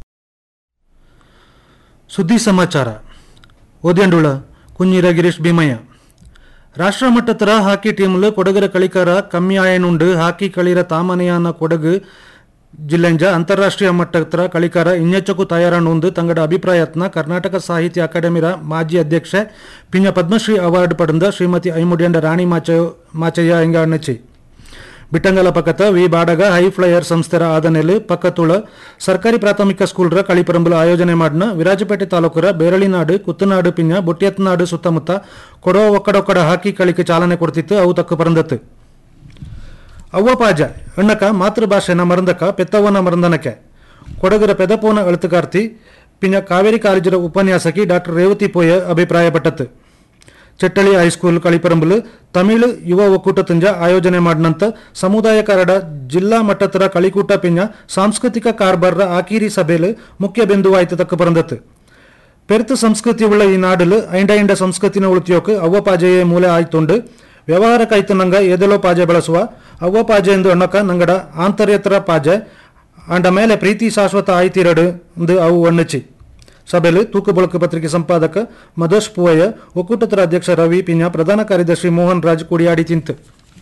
ಸುದ್ದಿ ಸಮಾಚಾರ ಓದ್ಯಂಡುಳ ಕುഞ്ഞിര ಗಿರೀಶ್ ಭೀಮಯ್ಯ ರಾಷ್ಟ್ರಮಟ್ಟತರ ಹಾಕಿ ಟೀಮ್ಲು ಕೊಡಗರ ಕಳಿಕರ ಕಮ್ಮಿ ಆಯನುಂಡು ಹಾಕಿ ಕಳಿರ ತಾಮನೆಯಾನ ಕೊಡಗು ಜಿಲ್ಲೆಂಜ ಅಂತಾರಾಷ್ಟ್ರೀಯ ಮಟ್ಟತರ ಕಳಿಕಾರ ಇನ್ನೆಚ್ಚಕು ತಯಾರಣ್ಣುಂದು ತಂಗಡ ಅಭಿಪ್ರಾಯತ್ನ ಕರ್ನಾಟಕ ಸಾಹಿತ್ಯ ಅಕಾಡೆಮಿರ ಮಾಜಿ ಅಧ್ಯಕ್ಷೆ ಪಿಂಜ ಪದ್ಮಶ್ರೀ ಅವಾರ್ಡ್ ಪಡೆದ ಶ್ರೀಮತಿ ಐಮುಡಿಯಂಡ ರಾಣಿ ಮಾಚ ಮಾಚಯ್ಯ ಎಂಗಾಣಚಿ ಬಿಟ್ಟಂಗಲ ಪಕ್ಕತ ವಿ ಬಾಡಗ ಹೈ ಫ್ಲೈಯರ್ ಸಂಸ್ಥೆರ ಆದನೆಲು ಪಕ್ಕತುಳ ಸರ್ಕಾರಿ ಪ್ರಾಥಮಿಕ ಸ್ಕೂಲ್ರ ಕಳಿಪರಂಬುಲ ಆಯೋಜನೆ ಮಾಡಿನ ವಿರಾಜಪೇಟೆ ತಾಲೂಕರ ಬೇರಳಿನಾಡು ಕುತ್ತನಾಡು ಪಿಂಜ ಬುಟ್ಯತ್ನಾಡು ಸುತ್ತಮುತ್ತ ಕೊಡವ ಒಕ್ಕಡೊಕ್ಕಡ ಹಾಕಿ ಕಳಿಕೆ ಚಾಲನೆ ಕೊಡ್ತಿತ್ತು ಅವು ತಕ್ಕ ಪರಂದತ್ತು ಅವ್ವ ಪಾಜ ಅಣ್ಣಕ ಮಾತೃಭಾಷೆನ ಮರಂದಕ ಪೆತ್ತವ್ವನ ಮರಂದನಕ್ಕೆ ಕೊಡಗರ ಪೆದಪೋನ ಅಳುತುಗಾರ್ತಿ ಪಿಂಜ ಕಾವೇರಿ ಕಾಲೇಜರ ಉಪನ್ಯಾಸಕಿ ಡಾಕ್ಟರ್ ರೇವತಿ ಪೋಯ ಅಭಿಪ್ರಾಯಪಟ್ಟತ್ತು ಚೆಟ್ಟಳಿ ಹೈಸ್ಕೂಲ್ ಕಳಿಪರಂಬಲು ತಮಿಳು ಯುವ ಒಕ್ಕೂಟ ತುಂಜ ಆಯೋಜನೆ ಮಾಡಿನಂತ ಸಮುದಾಯ ಕರಡ ಜಿಲ್ಲಾ ಮಟ್ಟತರ ಕಳಿಕೂಟ ಪಿಂಜ ಸಾಂಸ್ಕೃತಿಕ ಕಾರ್ಬಾರ್ರ ಆಕೀರಿ ಸಭೆಲು ಮುಖ್ಯ ಬಿಂದುವಾಯ್ತು ತಕ್ಕ ಪರಂದತ್ತು ಪೆರ್ತು ಸಂಸ್ಕೃತಿ ಉಳ್ಳ ಈ ನಾಡಲು ಐಂಡ ಐಂಡ ಸಂಸ್ಕೃತಿನ ಉಳಿತಿಯೋಕ್ ಅವ್ವ ಪಾಜೆಯೇ ಮೂಲೆ ಆಯ್ತುಂಡು ವ್ಯವಹಾರಕ್ಕಾಯ್ತು ನಂಗ ಎದೆಲೋ ಪಾಜೆ ಬಳಸುವ ಅವ್ವ ಪಾಜೆ ಎಂದು ಅಣ್ಣಕ ನಂಗಡ ಆಂತರ್ಯತರ ಪಾಜೆ ಅಂಡ ಮೇಲೆ ಪ್ರೀತಿ ಶಾಶ್ವತ ಆಯ್ತಿರಡು ಎಂದು ಅವು ಅಣ್ಣಚಿ ಸಭೆಯಲ್ಲಿ ತೂಕು ಬಳಕು ಪತ್ರಿಕೆ ಸಂಪಾದಕ ಮಧೋಶ್ ಪೂವಯ್ಯ ಒಕ್ಕೂಟತರ ಅಧ್ಯಕ್ಷ ರವಿ ಪಿನ್ಯ ಪ್ರಧಾನ ಕಾರ್ಯದರ್ಶಿ ಮೋಹನ್ ರಾಜ್ ಕುಡಿಯಾಡಿ ತಿಂತು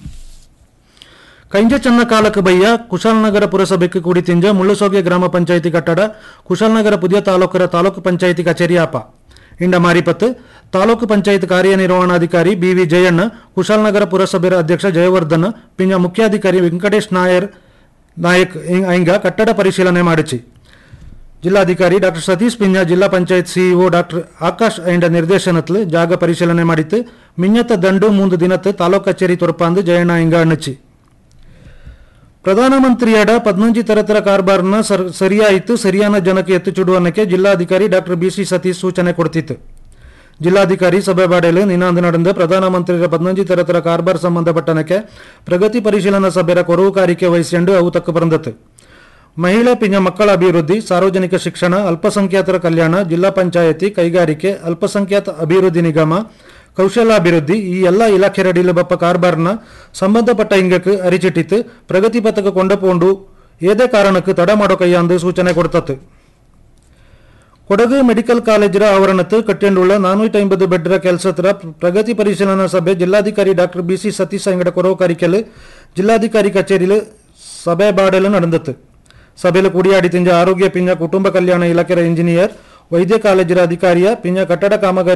ಕೈಂಜ ಚನ್ನ ಕಾಲಕ ಬಯ್ಯ ಕುಶಾಲನಗರ ಪುರಸಭೆಗೆ ಕೂಡಿ ತಿಂಜ ಮುಳ್ಳುಸೋಗೆ ಗ್ರಾಮ ಪಂಚಾಯಿತಿ ಕಟ್ಟಡ ಕುಶಾಲನಗರ ಪುದಿಯ ತಾಲೂಕರ ತಾಲೂಕು ಪಂಚಾಯಿತಿ ಕಚೇರಿ ಆಪ ಇಂಡ ಮಾರಿಪತ್ತು ತಾಲೂಕು ಪಂಚಾಯತ್ ಕಾರ್ಯನಿರ್ವಹಣಾಧಿಕಾರಿ ಬಿವಿ ಜಯಣ್ಣ ಕುಶಾಲನಗರ ಪುರಸಭೆಯ ಅಧ್ಯಕ್ಷ ಜಯವರ್ಧನ್ ಪಿಂಜ ಮುಖ್ಯಾಧಿಕಾರಿ ವೆಂಕಟೇಶ್ ನಾಯರ್ ನಾಯಕ್ ಇಂಗ ಕಟ್ಟಡ ಪರಿಶೀಲನೆ ಮಾಡಿಸಿ ಜಿಲ್ಲಾಧಿಕಾರಿ ಡಾಕ್ಟರ್ ಸತೀಶ್ ಪಿಂಜ ಜಿಲ್ಲಾ ಪಂಚಾಯತ್ ಸಿಇಒ ಡಾಕ್ಟರ್ ಆಕಾಶ್ ಐಂಡ ನಿರ್ದೇಶನತ್ಲು ಜಾಗ ಪರಿಶೀಲನೆ ಮಾಡಿತ್ತು ಮಿಂಜತ್ತ ದಂಡು ಮೂಂದು ದಿನತ್ತು ತಾಲೂಕು ಕಚೇರಿ ತೊರಪಾಂದು ಜಯಣ್ಣ ಇಂಗ ಅಣ್ಣಚಿ ಪ್ರಧಾನಮಂತ್ರಿಯಡ ಪದ್ನಂಜಿ ತರತರ ಕಾರ್ಬಾರ್ನ ಸರ್ ಸರಿಯಾಯಿತು ಸರಿಯಾದ ಜನಕ್ಕೆ ಎತ್ತು ಚುಡುವನ್ನಕ್ಕೆ ಜಿಲ್ಲಾಧಿಕಾರಿ ಡಾಕ್ಟರ್ ಬಿಸಿ ಸತೀಶ್ ಸೂಚನೆ ಕೊಡ್ತಿತ್ತು ಜಿಲ್ಲಾಧಿಕಾರಿ ಸಭೆ ಬಾಡೆಲು ನಿನಾಂದು ನಡೆದ ಪ್ರಧಾನಮಂತ್ರಿಯ ಪದ್ನಂಜಿ ತರತರ ಕಾರ್ಬಾರ್ ಸಂಬಂಧಪಟ್ಟನಕ್ಕೆ ಪ್ರಗತಿ ಪರಿಶೀಲನಾ ಸಭೆಯ ಕೊರವುಕಾರಿಕೆ ವಹಿಸಿಕೊಂಡು ಅವು ತಕ್ಕ ಬಂದತ್ತು ಮಹಿಳಾ ಪಿಂಜ ಮಕ್ಕಳ ಅಭಿವೃದ್ಧಿ ಸಾರ್ವಜನಿಕ ಶಿಕ್ಷಣ ಅಲ್ಪಸಂಖ್ಯಾತರ ಕಲ್ಯಾಣ ಜಿಲ್ಲಾ ಪಂಚಾಯತಿ ಕೈಗಾರಿಕೆ ಅಲ್ಪಸಂಖ್ಯಾತ ಅಭಿವೃದ್ಧಿ ನಿಗಮ ಕೌಶಲಾಭಿವೃದ್ಧಿ ಈ ಎಲ್ಲ ಇಲಾಖೆರಡಿಲು ಬಪ್ಪ ಕಾರ್ಬಾರ್ನ ಸಂಬಂಧಪಟ್ಟ ಇಂಗಕ್ಕೆ ಅರಿಚಿಟ್ಟಿತ್ತು ಪ್ರಗತಿ ಪಥಕ ಕೊಂಡಪೋಂಡು ಏದೇ ಕಾರಣಕ್ಕೆ ತಡ ಮಾಡೋ ಕೈಯಾಂದು ಸೂಚನೆ ಕೊಡ್ತತ್ತು ಕೊಡಗು ಮೆಡಿಕಲ್ ಕಾಲೇಜರ ಆವರಣತ್ತು ಕಟ್ಟಿಂಡುಳ್ಳ ನಾನೂറ്റി ಐಂಬತ್ತು ಬೆಡ್ರ ಕೆಲಸತ್ರ ಪ್ರಗತಿ ಪರಿಶೀಲನಾ ಸಭೆ ಜಿಲ್ಲಾಧಿಕಾರಿ ಡಾಕ್ಟರ್ ಬಿಸಿ ಸತೀಶ್ ಅಂಗಡ ಕೊರವಕಾರಿಕೆಲ್ ಜಿಲ್ಲಾಧಿಕಾರಿ ಕಚೇರಿயில் ಸಭೆ ಬಾಡಲು நடந்தது ಸಭೆಯಲ್ಲಿ ಕೂಡಿಯಾಡಿ ತಿಂಜ ಆರೋಗ್ಯ ಪಿಂಜ ಕುಟುಂಬ ಕಲ್ಯಾಣ ಇಲಾಖೆಯ ಇಂಜಿನಿಯರ್ ವೈದ್ಯ ಕಾಲೇಜಿನ ಅಧಿಕಾರಿಯ ಪಿಂಜ ಕಟ್ಟಡ ಕಾಮಗಾರಿ